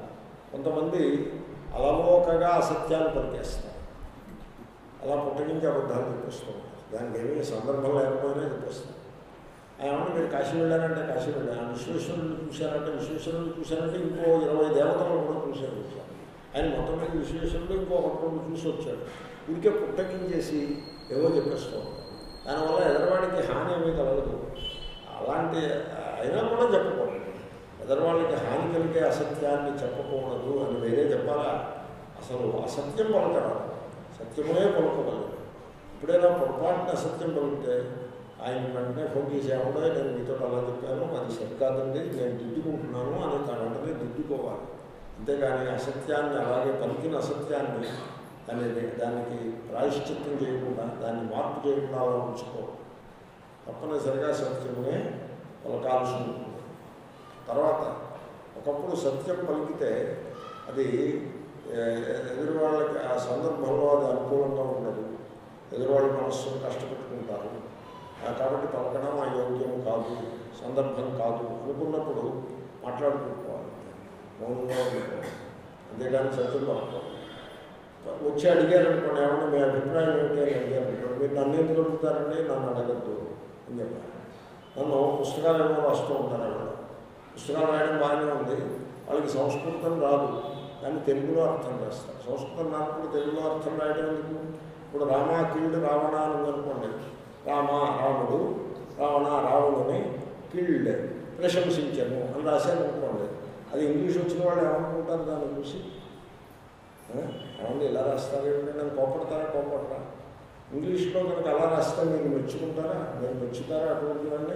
కొంతమంది అలవోకగా అసత్యాలు పలికేస్తారు అలా పుట్టగించి అబద్ధాలు చెప్పిస్తూ ఉంటారు దానికి ఏమీ సందర్భం లేకపోయినా చెప్పేస్తారు ఏమన్నా మీరు కాశీ వెళ్ళారంటే కాశీ వెళ్ళాను విశ్వేశ్వరుడు చూశారంటే విశ్వేశ్వరుడు చూశారంటే ఇంకో ఇరవై దేవతలు కూడా చూశారు వచ్చారు ఆయన మొత్తం మీద విశ్వేశ్వరుడు ఇంకో ఒకటి రెండు చూసి వచ్చాడు ఇంకే పుట్టకించేసి ఏవో చెప్పేస్తూ ఉంటారు దానివల్ల ఎదరవాడికి హాని ఏమీ కలగదు అలాంటి అయినా కూడా చెప్పకూడదు ఎదరవాళ్ళకి హాని కలిగే అసత్యాన్ని చెప్పకూడదు అని వేరే చెప్పాలా అసలు అసత్యం పలకరాదు సత్యమే పలకగలదు ఎప్పుడైనా పొరపాటున అసత్యం పలికితే ఆయన వెంటనే ఫోన్ చేసి ఏమన్నా నేను మీతో అలా చెప్పాను అది సరికాదండి నేను దిద్దుకుంటున్నాను అని తన వెంటనే దిద్దుకోవాలి అంతేగాని అసత్యాన్ని అలాగే పలికిన అసత్యాన్ని దాన్ని దానికి ప్రాయశ్చిత్తం చేయకుండా దాన్ని మార్పు చేయకుండా అలా ఉంచుకో తప్పనిసరిగా సత్యమే పలకాల్సి ఉంటుంది తర్వాత ఒకప్పుడు సత్యం పలికితే అది ఏ, ఎదురు వాళ్ళకి ఆ సందర్భంలో అది అనుకూలంగా ఉండదు ఎదురు వాళ్ళ మనస్సును కష్టపెట్టుకుంటారు ఆ, కాబట్టి పలకడం అయోగ్యం కాదు సందర్భం కాదు అనుకున్నప్పుడు మాట్లాడుకుంటుకోవాలి మౌనంగా ఉండిపోవాలి అంతేగాని సత్యం పలకడం వచ్చి అడిగారు అనుకోండి ఏమన్నా మీ అభిప్రాయం ఏంటి అని అడిగారు అనుకోండి మీరు నన్ను ఎందుకు అడుగుతారండి నన్ను అడగద్దు అని చెప్పారు నన్ను పుస్తకాలు ఏమో రాస్తూ ఉంటారు ఆవిడ పుస్తకాలు రాయడం బాగానే ఉంది వాళ్ళకి సంస్కృతం రాదు కానీ తెలుగులో అర్థం రాస్తారు సంస్కృతం రానప్పుడు తెలుగులో అర్థం రాయడం ఎందుకు ఇప్పుడు రామ కిల్డ్ రావణ అని ఉందనుకోండి రామ రాముడు రావణ రావణుని కిల్డ్ ప్రశంసించను అని రాశాను అనుకోండి అది ఇంగ్లీష్ వచ్చిన వాళ్ళు ఏమనుకుంటారు దాన్ని చూసి ఏమండి ఇలా రాస్తారు ఏమిటి నన్ను కోపడతారా కోపడరా ఇంగ్లీష్లో కనుక అలా రాస్తే మీరు మెచ్చుకుంటారా మీరు మెచ్చుతారా అటువంటివన్నీ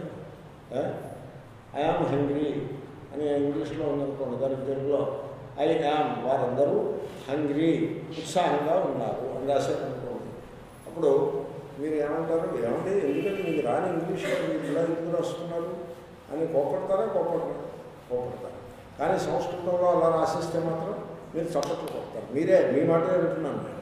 ఐ ఆమ్ హంగ్రీ అని ఇంగ్లీష్లో ఉందనుకోండి దానికి తెలుగులో ఐ యామ్ వారందరూ హంగ్రీ ఉత్సాహంగా ఉన్నారు అని రాశారనుకోండి అప్పుడు మీరు ఏమంటారు ఏమంటే ఎందుకంటే మీకు రాని ఇంగ్లీష్ మీరు ఇలా ఎందుకు రాస్తున్నారు అని కోపడతారా కోపడతారా కోపడతారు కానీ సంస్కృతంలో అలా రాసిస్తే మాత్రం మీరు చప్పట్లు కొడతారు మీరే మీ మాటే వింటున్నాను నేను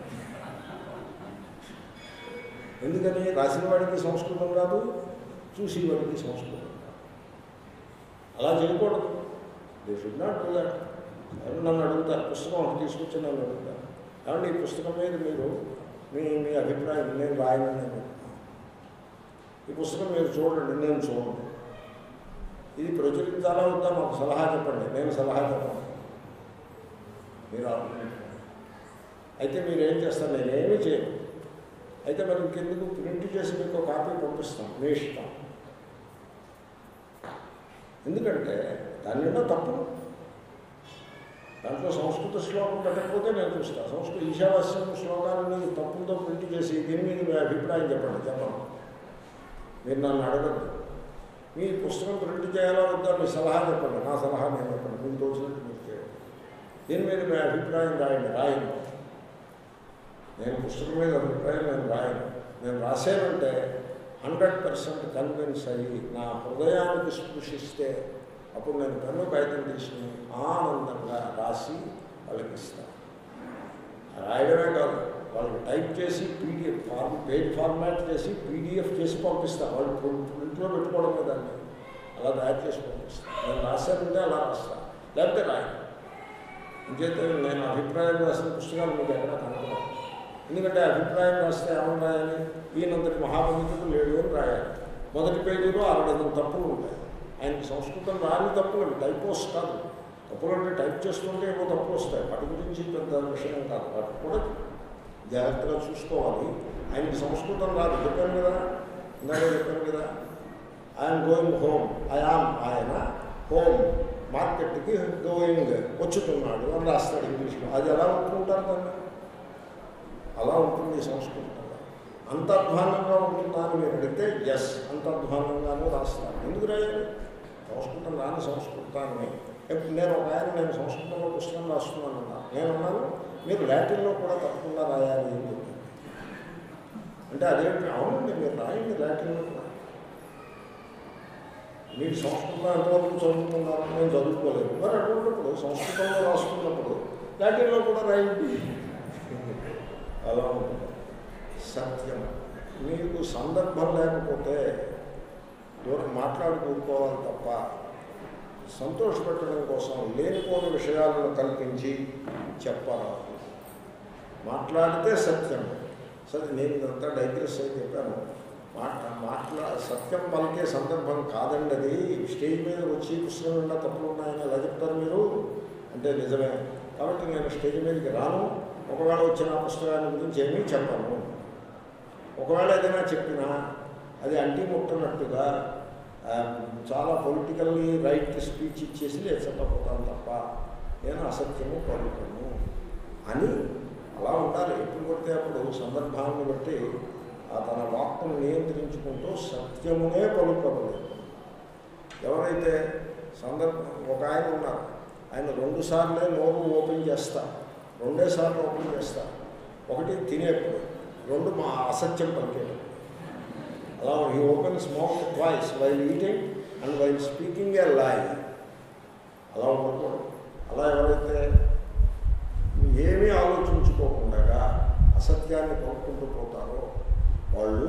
ఎందుకని రాసిన వాడికి సంస్కృతం రాదు చూసి వాడికి సంస్కృతం రాదు అలా చేయకూడదు they should not do that ఎవరు నన్ను అడుగుతారు పుస్తకం ఒకటి తీసుకొచ్చి నన్ను అడుగుతారు కాబట్టి ఈ పుస్తకం మీద మీరు మీ మీ అభిప్రాయం నేను రాయనని నేను చెప్తున్నాను. ఈ పుస్తకం మీరు చూడండి నేను చూడండి ఇది ప్రచురించాలా వద్దా మాకు సలహా చెప్పండి నేను సలహా చెప్పను మీరు ఆలోచించుకోండి. అయితే మీరు ఏం చేస్తారు నేనేమీ చేయను అయితే మరి ఇంకెందుకు ప్రింట్ చేసి మీకు ఒక కాపీ పంపిస్తాం మీ ఇష్టం ఎందుకంటే దాని నిండా తప్పు దాంట్లో సంస్కృత శ్లోకం పెట్టకపోతే నేను చూస్తాను సంస్కృత ఈశావాస్యం శ్లోకాలని తప్పులతో ప్రింట్ చేసి దీని మీద మీ అభిప్రాయం చెప్పండి చెప్పండి మీరు నన్ను అడగద్దు మీ పుస్తకం ప్రింట్ చేయాలా వద్దా మీ సలహా చెప్పండి నా సలహా నేను చెప్పండి మీకు తోచినట్టు మీరు చేయండి దీని మీద మీ అభిప్రాయం రాయండి రాయండి నేను పుస్తకం మీద అభిప్రాయం నేను రాయను నేను రాశానంటే హండ్రెడ్ పర్సెంట్ కన్విన్స్ అయ్యి నా హృదయానికి స్పృశిస్తే అప్పుడు నేను పెన్ను కాగితం తీసుకుని ఆనందంగా రాసి వాళ్ళకి ఇస్తాను రాయడమే కాదు వాళ్ళు టైప్ చేసి పీడిఎఫ్ ఫార్మ్ పేజ్ ఫార్మాట్ చేసి పీడిఎఫ్ చేసి పంపిస్తాను వాళ్ళు ప్రింట్లో పెట్టుకోవడమే దాన్ని అలా తయారు చేసి పంపిస్తాను నేను రాశానంటే అలా రాస్తాను లేకపోతే రాయను ఇంకైతే నేను అభిప్రాయం రాసిన పుస్తకాలు మీకు ఎక్కడ కనుగొన్నాను ఎందుకంటే అభిప్రాయం రాస్తే ఏమని రాయాలి ఈయనంతటి మహాపండితుడు లేడు అని రాయాలి మొదటి పేజీలో అరవై తప్పులు ఉంటాయి ఆయనకి సంస్కృతం రాని తప్పులు అవి టైపోస్ కాదు తప్పులు అంటే టైప్ చేస్తుంటే ఏవో తప్పులు వస్తాయి వాటి గురించి పెద్ద విషయం కాదు వాటి కూడా జాగ్రత్తగా చూసుకోవాలి ఆయనకి సంస్కృతం రాదు చెప్పాను కదా ఇందాక చెప్పాను కదా ఐఎమ్ గోయింగ్ హోమ్ ఐఆమ్ ఆయన హోమ్ మార్కెట్కి గోయింగ్ వచ్చుతున్నాడు అని రాస్తాడు ఇంగ్లీష్లో అది ఎలా ఒప్పుకుంటారు దాన్ని అలా ఉంటుంది ఈ సంస్కృతం అంతర్ధానంగా ఉంటుందా అని మీరు అడిగితే ఎస్ అంతర్ధానంగానే రాస్తాను ఎందుకు రాయాలి సంస్కృతం రాని సంస్కృతాన్ని ఇప్పుడు నేను ఒక ఆయన నేను సంస్కృతంలో పుస్తకం రాస్తున్నాను అన్నా నేను అన్నాను మీరు లాటిన్లో కూడా తప్పకుండా రాయాలి అని చెప్పాను అంటే అదేంటి అవునండి మీరు రాయండి లాటిన్లో కూడా మీరు సంస్కృతం ఎంతవరకు చదువుకున్నారు నేను చదువుకోలేదు మరి అటువంటిప్పుడు సంస్కృతంలో రాసుకున్నప్పుడు లాటిన్లో కూడా రాయండి అలా ఉంటుంది సత్యం మీకు సందర్భం లేకపోతే దూరం మాట్లాడుకోవాలి తప్ప సంతోషపెట్టడం కోసం లేనిపోని విషయాలను కల్పించి చెప్పరాదు మాట్లాడితే సత్యం సరే నేను ఇదంతా డైగ్రెస్ అని చెప్పాను మాట మాట్లా సత్యం పలికే సందర్భం కాదండి అది స్టేజ్ మీద వచ్చి పుస్తకం నిండా తప్పులు ఉన్నాయని ఎలా చెప్తారు మీరు అంటే నిజమే కాబట్టి నేను స్టేజ్ మీదకి రాను ఒకవేళ వచ్చిన ఆ పుస్తకాన్ని గురించి ఏమీ చెప్పను ఒకవేళ ఏదైనా చెప్పినా అది అంటి ముట్టనట్టుగా ఆ, చాలా పొలిటికల్లీ రైట్ స్పీచ్ ఇచ్చేసి లేచకపోతాను తప్ప నేను అసత్యము పలుకను అని అలా ఉండాలి ఎప్పుడు కొడితే అప్పుడు సందర్భాన్ని బట్టి ఆ తన వాక్కును నియంత్రించుకుంటూ సత్యమునే పలుకలేదు ఎవరైతే సందర్భం ఒక ఆయన ఉన్నారు ఆయన రెండు సార్లే నోరు ఓపెన్ చేస్తా రెండే సార్లు ఓపెన్ చేస్తా ఒకటి తినేప్పుడు రెండు మా అసత్యం పలికేటప్పుడు అలా he opens mouth twice while eating and while speaking a lie అలా ఉండకూడదు అలా ఎవరైతే ఏమీ ఆలోచించుకోకుండా అసత్యాన్ని పలుకుంటూ పోతారో వాళ్ళు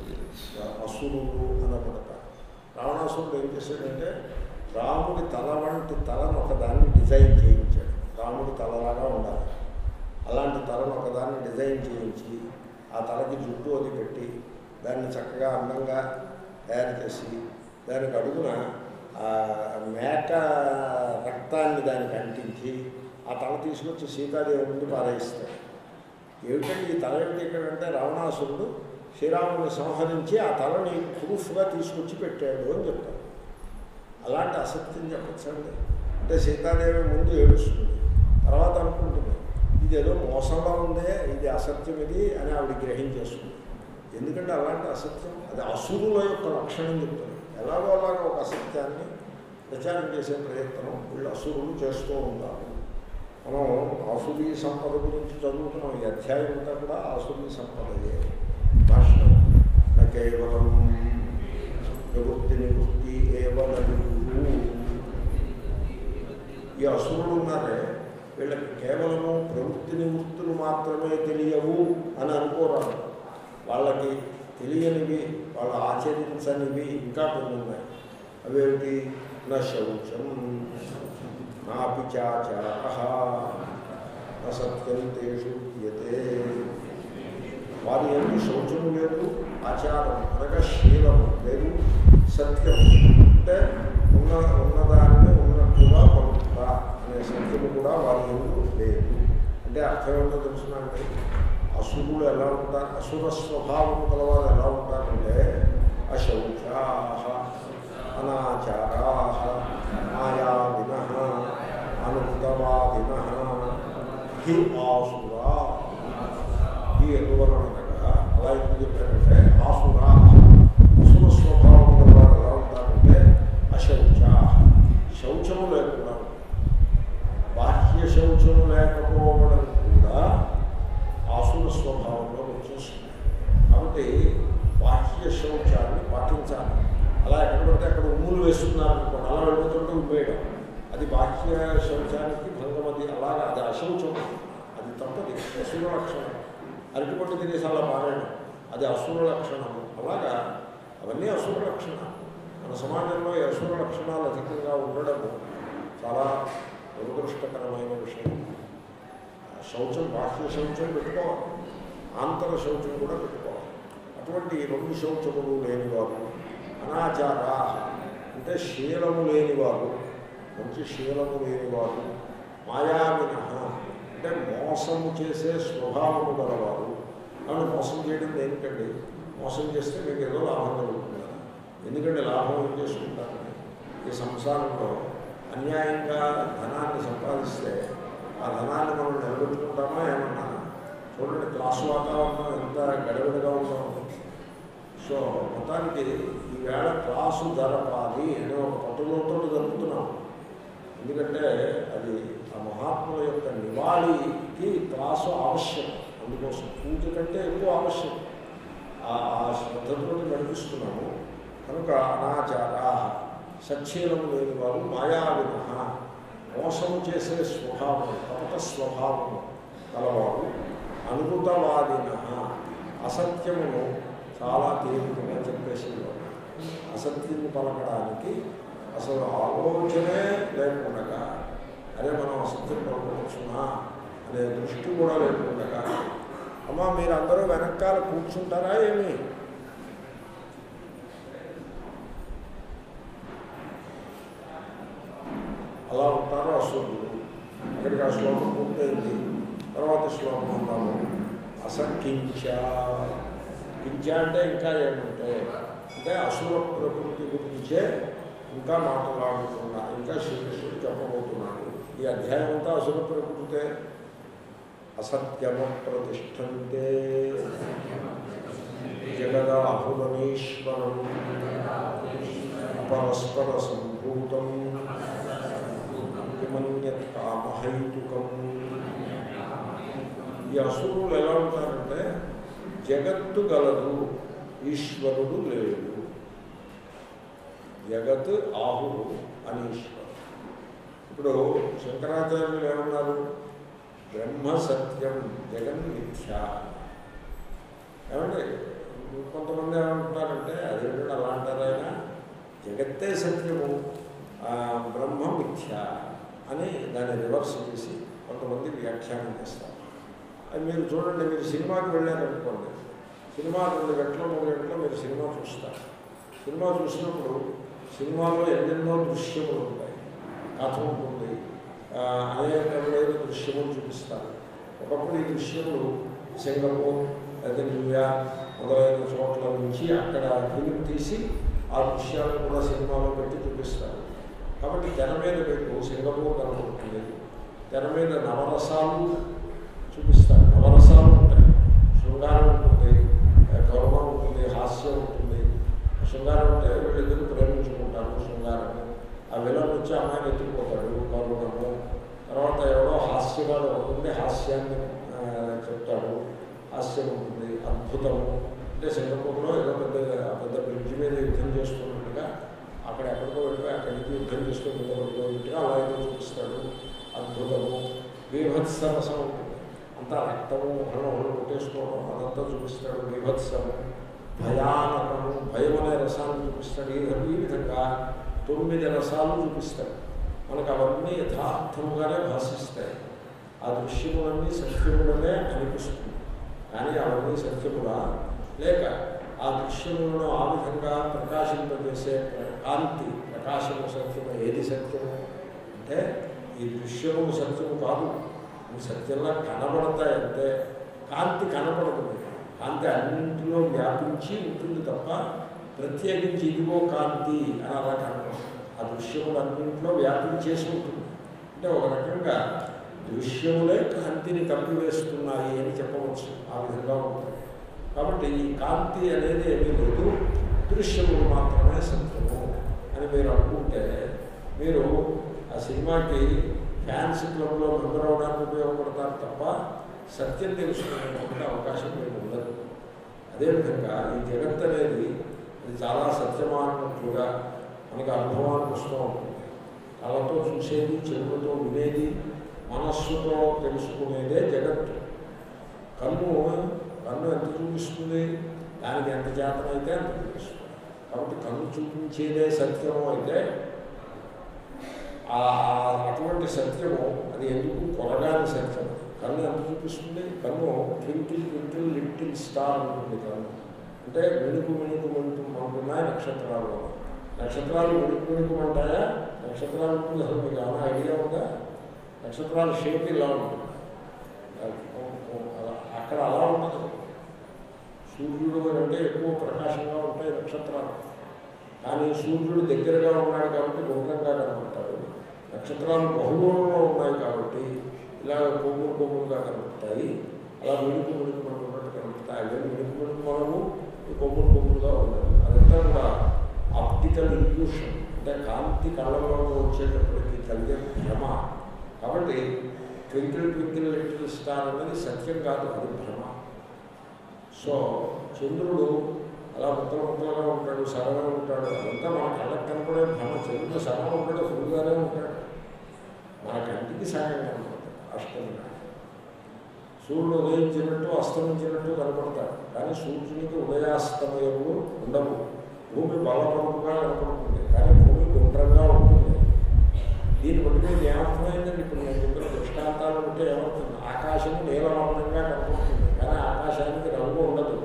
అసురులు అనబడతారు రావణాసురుడు ఏం చేశాడంటే రాముడి తల వంటి తలను ఒకదాన్ని డిజైన్ చేయించాడు రాముడి తలలాగా ఉండాలి అలాంటి తలను ఒకదాన్ని డిజైన్ చేయించి ఆ తలకి జుట్టు అది పెట్టి దాన్ని చక్కగా అందంగా తయారు చేసి దానికి అడుగున ఆ మేక రక్తాన్ని దానికి అంటించి ఆ తల తీసుకొచ్చి సీతాదేవి ముందు పారేయిస్తాడు ఏమిటంటే ఈ తల ఏంటి ఇక్కడంటే రావణాసురుడు శ్రీరాముని సంహరించి ఆ తలని ప్రూఫ్గా తీసుకొచ్చి పెట్టాడు అని చెప్తాడు అలాంటి అసత్యం చెప్పచ్చండి అంటే సీతాదేవి ముందు ఏడుస్తుంది తర్వాత అనుకుంటుంది ఇది ఏదో మోసంగా ఉందే ఇది అసత్యం ఇది అని ఆవిడ గ్రహించేస్తుంది ఎందుకంటే అలాంటి అసత్యం అది అసురుల యొక్క లక్షణం చెప్తుంది ఎలాగో అలాగో ఒక అసత్యాన్ని ప్రచారం చేసే ప్రయత్నం వీళ్ళు అసురులు చేస్తూ ఉంటారు మనం ఆసురీ సంపద గురించి చదువుతున్నాం ఈ అధ్యాయం అంతా కూడా ఆసురీ సంపదయే భాష్యం న కేవలం ప్రవృత్తి నివృత్తి ఏవలదు ఈ అసురులు ఉన్నారే వీళ్ళకి కేవలము ప్రవృత్తి నివృత్తులు మాత్రమే తెలియవు అని అనుకోరాదు వాళ్ళకి తెలియనివి వాళ్ళు ఆచరించనివి ఇంకా కొన్ని ఉన్నాయి అవేమిటి నా శౌచం నాపి చాచార అసత్యం తేషు యతే వారి ఎందు శౌచము లేదు ఆచారం అనగా శీలము లేదు సత్యం అంటే ఉన్న ఉన్నదాన్ని ఉన్నట్టుగా పలుకుతా అనే సత్యము కూడా వారి ఎందు లేదు అంటే అర్థం ఏంటో తెలుసునండి అసురులు ఎలా ఉంటారు అసుర స్వభావం కలవారు ఎలా ఉంటారంటే అశౌచా అనాచారా మాయావిన అనుభవాదిన హి ఆసురా ఈ ఎదువరణగా అలా ఎందుకు చెప్పారంటే ఆసురా అసుర స్వభావం కలవారు ఎలా ఉంటారంటే అశౌచ శౌచము లేకుండా ఉంటారు. బాహ్య శౌచము లేకపోవడం కూడా ఆసుర స్వభావంలో వచ్చేస్తుంది కాబట్టి బాహ్య శౌచాన్ని పాటించాలి అలా ఎక్కడ పడితే అక్కడ ఉమ్ములు వేస్తున్నారు అనుకోండి అలా వెళ్ళిపోతుంటే ఉమ్మేయడం అది బాహ్య శౌచానికి భంగం అది అలాగా అది అశౌచం అది తప్పది అసుర లక్షణం అరటిపట్టు తినేసి అలా మారాడు అది అసుర లక్షణము అలాగా అవన్నీ అసుర లక్షణాలు మన సమాజంలో ఈ అసుర లక్షణాలు అధికంగా ఉండడము చాలా దురదృష్టకరమైన విషయం శౌచం బాహ్య శౌచం పెట్టుకోవాలి ఆంతర శౌచం కూడా పెట్టుకోవాలి అటువంటి ఈ రెండు శౌచములు లేనివారు అనాచారా అంటే శీలము లేనివారు మంచి శీలము లేనివారు మాయావిన అంటే మోసము చేసే స్వభావము గలవారు కాబట్టి మోసం చేయడం దేనికండి మోసం చేస్తే మీకు ఏదో లాభం కలుగుతుంది కదా. ఎందుకంటే లాభం ఏం చేసుకుంటారండి ఈ సంసారంలో అన్యాయంగా ధనాన్ని సంపాదిస్తే ఆ ధనాన్ని మనం నిలబెట్టుకుంటామా ఏమన్నా చూడండి క్లాసు వాతావరణం ఎంత గడబిడగా ఉందో సో మొత్తానికి ఈవేళ క్లాసు జరపాలి అనే ఒక పట్టుదలతో జరుపుతున్నాం ఎందుకంటే అది ఆ మహాత్ముల యొక్క నివాళికి క్లాసు అవశ్యం అందుకోసం పూజ కంటే ఎక్కువ అవశ్యం ఆ ఆ శ్రద్ధతో నడిపిస్తున్నాము కనుక అనాచారా సచ్చీలము లేని వారు మాయావిన మోసము చేసే స్వభావం కపట స్వభావము కలవారు అనుభూతవాదిన అసత్యమును చాలా తేలికగా చెప్పేసేవారు అసత్యము పలకడానికి అసలు ఆలోచనే లేకుండా అదే మనం అసత్యం పడుకోవచ్చునా అనే దృష్టి కూడా లేకుండా అమ్మ మీరు అందరూ వెనకాల కూర్చుంటారా ఏమి అలా ఉంటారు అసూర్యుడు అక్కడికి ఆ శ్లోకం పూర్తయింది తర్వాత శ్లోకం ఉన్నాము అసంకించ కించ అంటే ఇంకా ఏమంటే అంటే అసుర ప్రకృతి గురించే ఇంకా మాట్లాడుతున్నారు ఇంకా శ్రీకృష్ణుడు చెప్పబోతున్నాడు ఈ అధ్యాయం అంతా అసుర ప్రకృతే అసత్యమ ప్రతిష్టంతే జగదాహురమీశ్వరం పరస్పర సంభూతం కిమన్యత్ కామహైతుకం ఈ అసురులు ఎలా ఉంటారంటే జగత్తు గలదు ఈశ్వరుడు లేడు జగత్ ఆహుడు అనీశ్వరుడు ఇప్పుడు శంకరాచార్యులు ఏమన్నారు బ్రహ్మ సత్యం జగన్ మిథ్య ఏమంటే కొంతమంది ఏమంటున్నారంటే అదేంటంటే అలా అంటారు ఆయన జగత్తే సత్యము ఆ, బ్రహ్మ మిథ్య అని దాన్ని రివర్స్ చేసి కొంతమంది వ్యాఖ్యానం చేస్తారు అది మీరు చూడండి మీరు సినిమాకి వెళ్ళారనుకోండి సినిమా రెండు గంటల మూడు గంటల మీరు సినిమా చూస్తారు సినిమా చూసినప్పుడు సినిమాలో ఎన్నెన్నో దృశ్యములు ఉంటాయి కథ ఉంటుంది ఆ, అనేకమైన దృశ్యములు చూపిస్తారు ఒకప్పుడు ఈ దృశ్యములు సింగపూర్ లేదా న్యూయార్క్ మొదలైన చోట్ల నుంచి అక్కడ ఫిలిం తీసి ఆ దృశ్యాలను కూడా సినిమాలో పెట్టి చూపిస్తారు కాబట్టి తెర మీద మీకు సింగపూర్ కనబడుతుంది తెర మీద నవరసాలు చూపిస్తారు నవరసాలు ఉంటాయి శృంగారం ఉంటుంది గౌరవం ఉంటుంది హాస్యం ఉంటుంది శృంగారం అంటే వీళ్ళిద్దరు ప్రేమించుకుంటారు శృంగారం ఆ విలన్ వచ్చి అమ్మాయిని ఎత్తుకుపోతాడు గౌరవము తర్వాత ఎవరో హాస్యగాడు ఉంటుంది హాస్యాన్ని ఆ, చెప్తాడు హాస్యం ఉంటుంది అద్భుతము అంటే సింగపూర్లో ఏదో పెద్ద పెద్ద బ్రిడ్జ్ మీద యుద్ధం చేస్తున్నట్టుగా అక్కడ ఎక్కడికో వెళ్ళిపోయి అక్కడి నుంచి యుద్ధం చేసుకుని వెళ్ళిపోయినట్టుగా అలా ఏదో చూపిస్తాడు అద్భుతము బీభత్సరసం ఉంటుంది అంతా రక్తము హరణం కొట్టేసుకోవడం అదంతా చూపిస్తాడు బీభత్సము భయానకము భయం అనే రసాన్ని చూపిస్తాడు ఈ ఈ విధంగా తొమ్మిది రసాలు చూపిస్తాడు మనకు అవన్నీ యథార్థముగానే భాషిస్తాయి ఆ దృశ్యములన్నీ సత్యములనే అనిపిస్తుంది కానీ అవన్నీ సత్యములా లేక ఆ దృశ్యములను ఆ విధంగా ప్రకాశింపజేసే కాంతి ప్రకాశము సత్యము ఏది సత్యము అంటే ఈ దృశ్యము సత్యము కాదు ఇవి సత్యంగా కనబడతాయంటే కాంతి కనబడదు మీకు. కాంతి అన్నింటిలో వ్యాపించి ఉంటుంది తప్ప ప్రత్యేకించి ఇదిగో కాంతి అని అలా కనపడదు ఆ దృశ్యములు అన్నింటిలో వ్యాపించేసి ఉంటుంది అంటే ఒక రకంగా దృశ్యములే కాంతిని కప్పివేస్తున్నాయి అని చెప్పవచ్చు ఆ విధంగా ఉంటుంది కాబట్టి ఈ కాంతి అనేది ఏమీ లేదు దృశ్యములు మాత్రమే సత్యము అని మీరు అనుకుంటే మీరు ఆ సినిమాకి ఫ్యాన్స్ క్లబ్లో మెంబర్ అవడానికి ఉపయోగపడతారు తప్ప సత్యం తెలుసుకునేటువంటి అవకాశం మీకు ఉండదు అదేవిధంగా ఈ జగత్ అనేది ఇది చాలా సత్యమానట్లుగా మనకి అనుభవానికి వస్తూ ఉంటుంది కళ్ళతో చూసేది చెవులతో వినేది మనస్సుతో తెలుసుకునేదే జగత్తు కన్ను కన్ను ఎంత చూపిస్తుంది దానికి ఎంత జాతం అయితే అంత చూపిస్తుంది కాబట్టి కన్ను చూపించేదే సత్యము అయితే ఆ అటువంటి సత్యము అది ఎందుకు కొరగాని సత్యం కన్ను ఎంత చూపిస్తుంది కన్ను ట్వింకిల్ ట్వింకిల్ లిటిల్ స్టార్ ఉంటుంది కన్ను అంటే మిణుకు మిణుకు మిణుకు అంటున్నాయి నక్షత్రాలు నక్షత్రాలు మిణుకు మిణుకు అంటాయా నక్షత్రాలు ఉంటుంది అసలు మీకు ఏమైనా ఐడియా ఉందా నక్షత్రాల షేప్ ఇలా ఉంటుంది అలా- అక్కడ అలా ఉండదు సూర్యుడు అంటే ఎక్కువ ప్రకాశంగా ఉంటాయి నక్షత్రాలు కానీ సూర్యుడు దగ్గరగా ఉన్నాడు కాబట్టి గుండ్రంగా కనబడతాడు నక్షత్రాలు బహుదూరంలో ఉన్నాయి కాబట్టి ఇలా కొమ్ములు కొమ్ములుగా కనబడతాయి అలా మిడుకు మిడుకు పడుతున్నట్టు కనబడతాయి అదే మిడుకు మిడుకు మనము ఈ కొమ్ములు కొమ్ములుగా ఉండదు అదంతా కూడా ఆప్టికల్ ఇల్యూషన్ అంటే కాంతి కళ్ళలో వచ్చేటప్పటికి కలిగే భ్రమ కాబట్టి ట్వింకిల్ ట్వింకిల్ లిటిల్ స్టార్ అనేది సత్యం కాదు అది భ్రమ సో చంద్రుడు అలా ముక్కలు ముక్కలుగా ఉంటాడు సరగా ఉంటాడు అదంతా మన కళ్ళకి కనపడే భ్రమ చంద్రుడు సరగా ఉంటాడు ఫుల్గానే ఉంటాడు మన కంటికి సహాయం కనపడతాడు అష్టంగా సూర్యుడు ఉదయించినట్టు అస్తమించినట్టు కనపడతాడు కానీ సూర్యునికి ఉదయాస్తమయములు ఉండవు భూమి బలపరుపుగా కనపడుతుంది కానీ భూమి గుండ్రంగా ఇప్పుడు నేను చెప్పిన దృష్టాంతాలు ఉంటే ఏమవుతుంది ఆకాశం నీలవర్ణంగా కనపడుతుంది కానీ ఆకాశానికి రంగు ఉండదు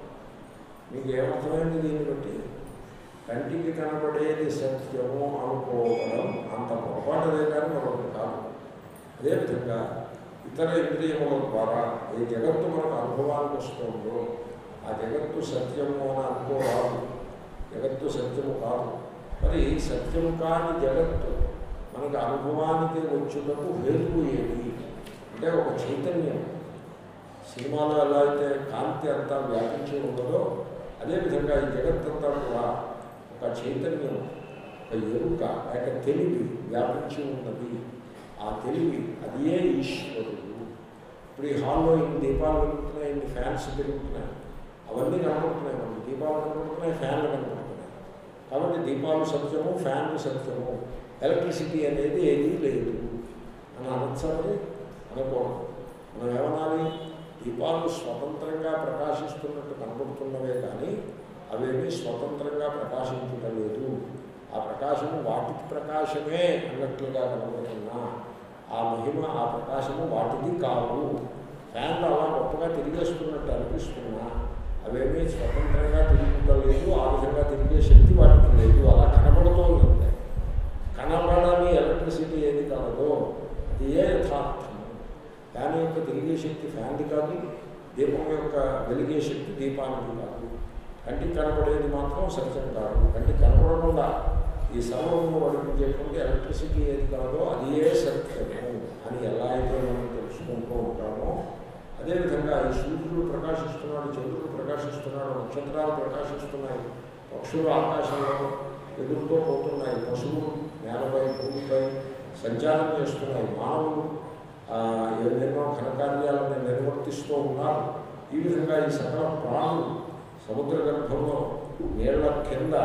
మీకు ఏమర్థమైంది దీన్ని బట్టి కంటికి కనబడేది సత్యము అనుకోవడం అంత పొరపాటుదే కానీ మరొకటి కాదు అదేవిధంగా ఇతర ఇంద్రియముల ద్వారా ఏ జగత్తు మనకు అనుభవానికి వస్తుందో ఆ జగత్తు సత్యము అని అనుకోరాదు జగత్తు సత్యము కాదు మరి సత్యము కాని జగత్తు మనకి అనుభవానికి వచ్చుటకు హేతువు ఏది అంటే ఒక చైతన్యం సినిమాలో ఎలా అయితే కాంతి అంతా వ్యాపించి ఉండదో అదేవిధంగా ఈ జగత్తంతా కూడా ఒక చైతన్యం ఒక ఎరుక లేక తెలివి వ్యాపించి ఉన్నది ఆ తెలివి అదే ఈశ్వరుడు ఇప్పుడు ఈ హాల్లో ఇన్ని దీపాలు వెలుగుతున్నాయి ఇన్ని ఫ్యాన్స్ పెరుగుతున్నాయి అవన్నీ కనపడుతున్నాయి మనకి దీపాలు కనపడుతున్నాయి ఫ్యాన్లు కనపడుతున్నాయి కాబట్టి దీపాలు సత్యము ఫ్యాన్లు సత్యము ఎలక్ట్రిసిటీ అనేది ఏదీ లేదు అని అనొచ్చని అనుకోవడం మనం ఏమనాలి దీపాలు స్వతంత్రంగా ప్రకాశిస్తున్నట్టు కనబడుతున్నవే కానీ అవేమీ స్వతంత్రంగా ప్రకాశించటం లేదు ఆ ప్రకాశము వాటికి ప్రకాశమే అన్నట్లుగా కనబడుతున్నా ఆ మహిమ ఆ ప్రకాశము వాటిది కావు ఫ్యాన్లు అలా గొప్పగా తిరిగేస్తున్నట్టు అనిపిస్తున్నా అవేమీ స్వతంత్రంగా తిరుగుతలేదు ఆ విధంగా తిరిగే శక్తి వాటికి లేదు అలా కనబడుతోందంటే కనబడని ఎలక్ట్రిసిటీ ఏది కాదో అది ఏ యథార్థము ఫ్యాన్ యొక్క తిరిగే శక్తి ఫ్యాన్ది కాదు దీపం యొక్క వెలిగే శక్తి దీపానికి కాదు కంటికి కనబడేది మాత్రం సత్యం కాదు కంటికి కనబడకుండా ఈ సర్వము నడిపించేటువంటి ఎలక్ట్రిసిటీ ఏది కాదో అది ఏ సత్యము అని ఎలా అయితే మనం తెలుసుకుంటూ ఉంటామో అదేవిధంగా ఈ సూర్యుడు ప్రకాశిస్తున్నాడు చంద్రుడు ప్రకాశిస్తున్నాడు నక్షత్రాలు ప్రకాశిస్తున్నాయి పక్షులు ఆకాశంలో ఎదురుతో పోతున్నాయి పశువులు నేలపై భూమిపై సంచారం చేస్తున్నాయి మానవులు ఆ, ఎన్నెన్నో ఘనకార్యాలను నిర్వర్తిస్తూ ఉన్నారు ఈ విధంగా ఈ సకల ప్రాణులు సముద్ర గర్భంలో నీళ్ల కింద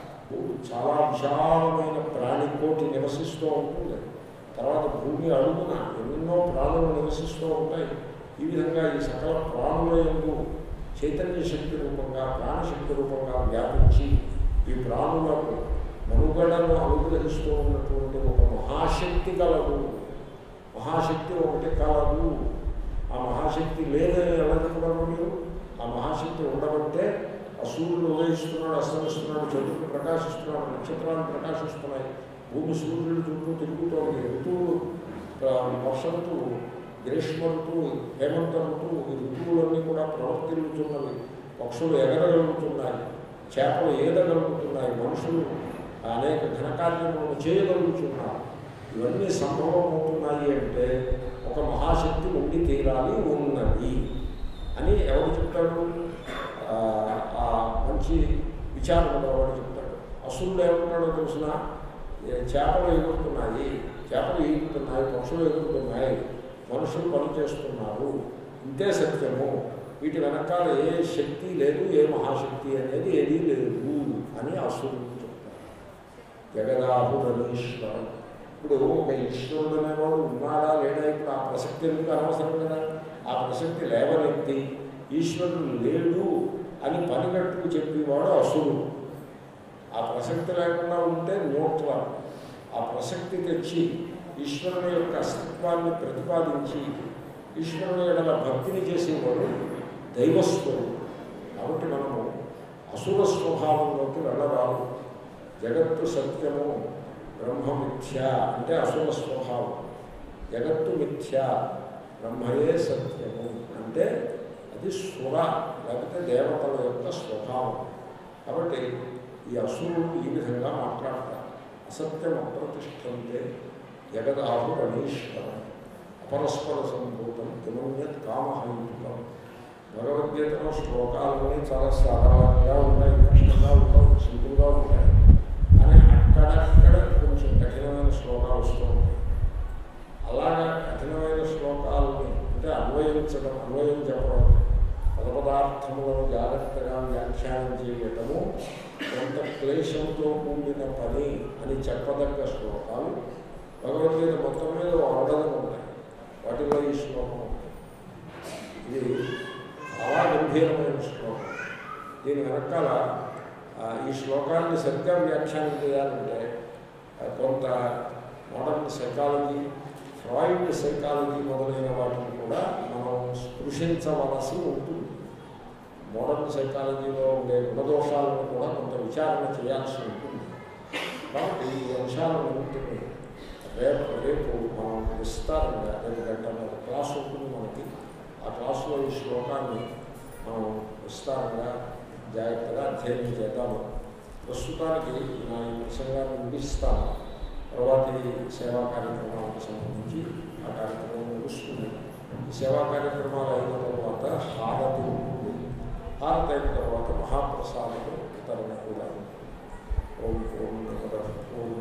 చాలా విశాలమైన ప్రాణికోటి నివసిస్తూ ఉంటుంది తర్వాత భూమి అడుగున ఎన్నెన్నో ప్రాణులు నివసిస్తూ ఉంటాయి ఈ విధంగా ఈ సకల ప్రాణుల ఎందు చైతన్య శక్తి రూపంగా ప్రాణశక్తి రూపంగా వ్యాపించి ఈ ప్రాణులకు మనుగడను అనుగ్రహిస్తూ ఉన్నటువంటి ఒక మహాశక్తి గలదు మహాశక్తి ఒకటి కలదు ఆ మహాశక్తి లేదని ఎలా చెప్పగలరు మీరు ఆ మహాశక్తి ఉండబట్టే ఆ సూర్యుడు ఉదయిస్తున్నాడు అస్తమిస్తున్నాడు చంద్రుడు ప్రకాశిస్తున్నాడు నక్షత్రాలు ప్రకాశిస్తున్నాయి భూమి సూర్యుడు చుట్టూ తిరుగుతోంది ఋతువులు ఆ, వర్ష ఋతువు గ్రీష్మ ఋతువు హేమంత ఋతువు ఈ ఋతువులన్నీ కూడా ప్రవర్తిల్లుతున్నవి పక్షులు ఎగరగలుగుతున్నాయి చేపలు ఈదగలుగుతున్నాయి మనుషులు అనేక ఘనకార్యములను చేయగలుగుతున్నారు ఇవన్నీ సంభవం అవుతున్నాయి అంటే ఒక మహాశక్తి ఉండి తీరాలి ఉన్నది అని ఎవరు చెప్తాడు ఆ, ఆ మంచి విచారం వాడు చెప్తాడు అసురుడు ఏమంటాడో తెలిసిన చేపలు ఎగురుతున్నాయి చేపలు ఎగురుతున్నాయి పక్షులు ఎగురుతున్నాయి మనుషులు పనిచేస్తున్నారు ఇంతే సత్యము వీటి వెనకాల ఏ శక్తి లేదు ఏ మహాశక్తి అనేది ఏదీ లేదు అని అసురుడు చెప్తాడు జగదాహురనీశ్వరం ఇప్పుడు ఒక ఈశ్వరుడు అనేవాడు ఉన్నాడా లేడా ఇప్పుడు ఆ ప్రసక్తి ఎందుకు అనవసరం కదా ఆ ప్రసక్తి లేవనెత్తి ఈశ్వరుడు లేడు అని పనిగట్టుకు చెప్పేవాడు అసురుడు ఆ ప్రసక్తి లేకుండా ఉంటే న్యూట్రల్ ఆ ప్రసక్తి తెచ్చి ఈశ్వరుని యొక్క అస్తిత్వాన్ని ప్రతిపాదించి ఈశ్వరుని ఎడల భక్తిని చేసేవాడు దైవస్వరుడు కాబట్టి మనము అసుర స్వభావంలోకి వెళ్ళరాదు జగత్తు సత్యము బ్రహ్మ మిథ్య అంటే అసుర స్వభావం జగత్తు మిథ్య బ్రహ్మయే సత్యము అంటే అది సుర లేకపోతే దేవతల యొక్క స్వభావం కాబట్టి ఈ అసురులు ఈ విధంగా మాట్లాడతారు అసత్యం అప్రతిష్టంతే జగదాహు అనీశ్వరం అపరస్పర సంభూతం కిమన్యత్ కామహైతుకం భగవద్గీతలో శ్లోకాలన్నీ చాలా సాధారణంగా ఉన్నాయి కష్టంగా ఉంటాయి సింపుల్గా ఉంటాయి కానీ అక్కడక్కడ కొంచెం కఠినమైన శ్లోకాలు వస్తూ ఉంటాయి అలాగా కఠినమైన శ్లోకాలని అంటే అన్వయించడం అన్వయం చెప్పడం పద పదార్థములను జాగ్రత్తగా వ్యాఖ్యానం చేయటము కొంత క్లేశంతో కూడిన పని అని చెప్పదగ్గ శ్లోకాలు భగవద్గీత మొత్తం మీద వందలు ఉన్నాయి వాటిలో ఈ శ్లోకం ఉంది. ఇది చాలా గంభీరమైన శ్లోకం దీని వెనకాల ఆ, ఈ శ్లోకాన్ని సరిగ్గా వ్యాఖ్యానం చేయాలంటే ఆ, కొంత మోడర్న్ సైకాలజీ ఫ్రాయిడ్ సైకాలజీ మొదలైన వాటిని కూడా మనం స్పృశించవలసి ఉంటుంది మోడర్న్ సైకాలజీలో ఉండే గుణదోషాలను కూడా కొంత విచారణ చేయాల్సి ఉంటుంది కాబట్టి ఈ అంశాలన్నింటినీ రేపు రేపు మనం విస్తారంగా రేపు గంటన్నర క్లాస్ ఉంటుంది మనకి ఆ క్లాసులో ఈ శ్లోకాన్ని మనం విస్తారంగా జాగ్రత్తగా అధ్యయనం చేద్దాము ప్రస్తుతానికి నా ఈ ప్రసంగాన్ని ముగిస్తాను తర్వాతి సేవా కార్యక్రమాలకు సంబంధించి ఆ కార్యక్రమం ముగుస్తుంది ఈ సేవా కార్యక్రమాలు అయిన తర్వాత హారతి ఉంటుంది హారతి అయిన తర్వాత మహాప్రసాదం వితరణ కూడా ఓం ఓం నమః ఓం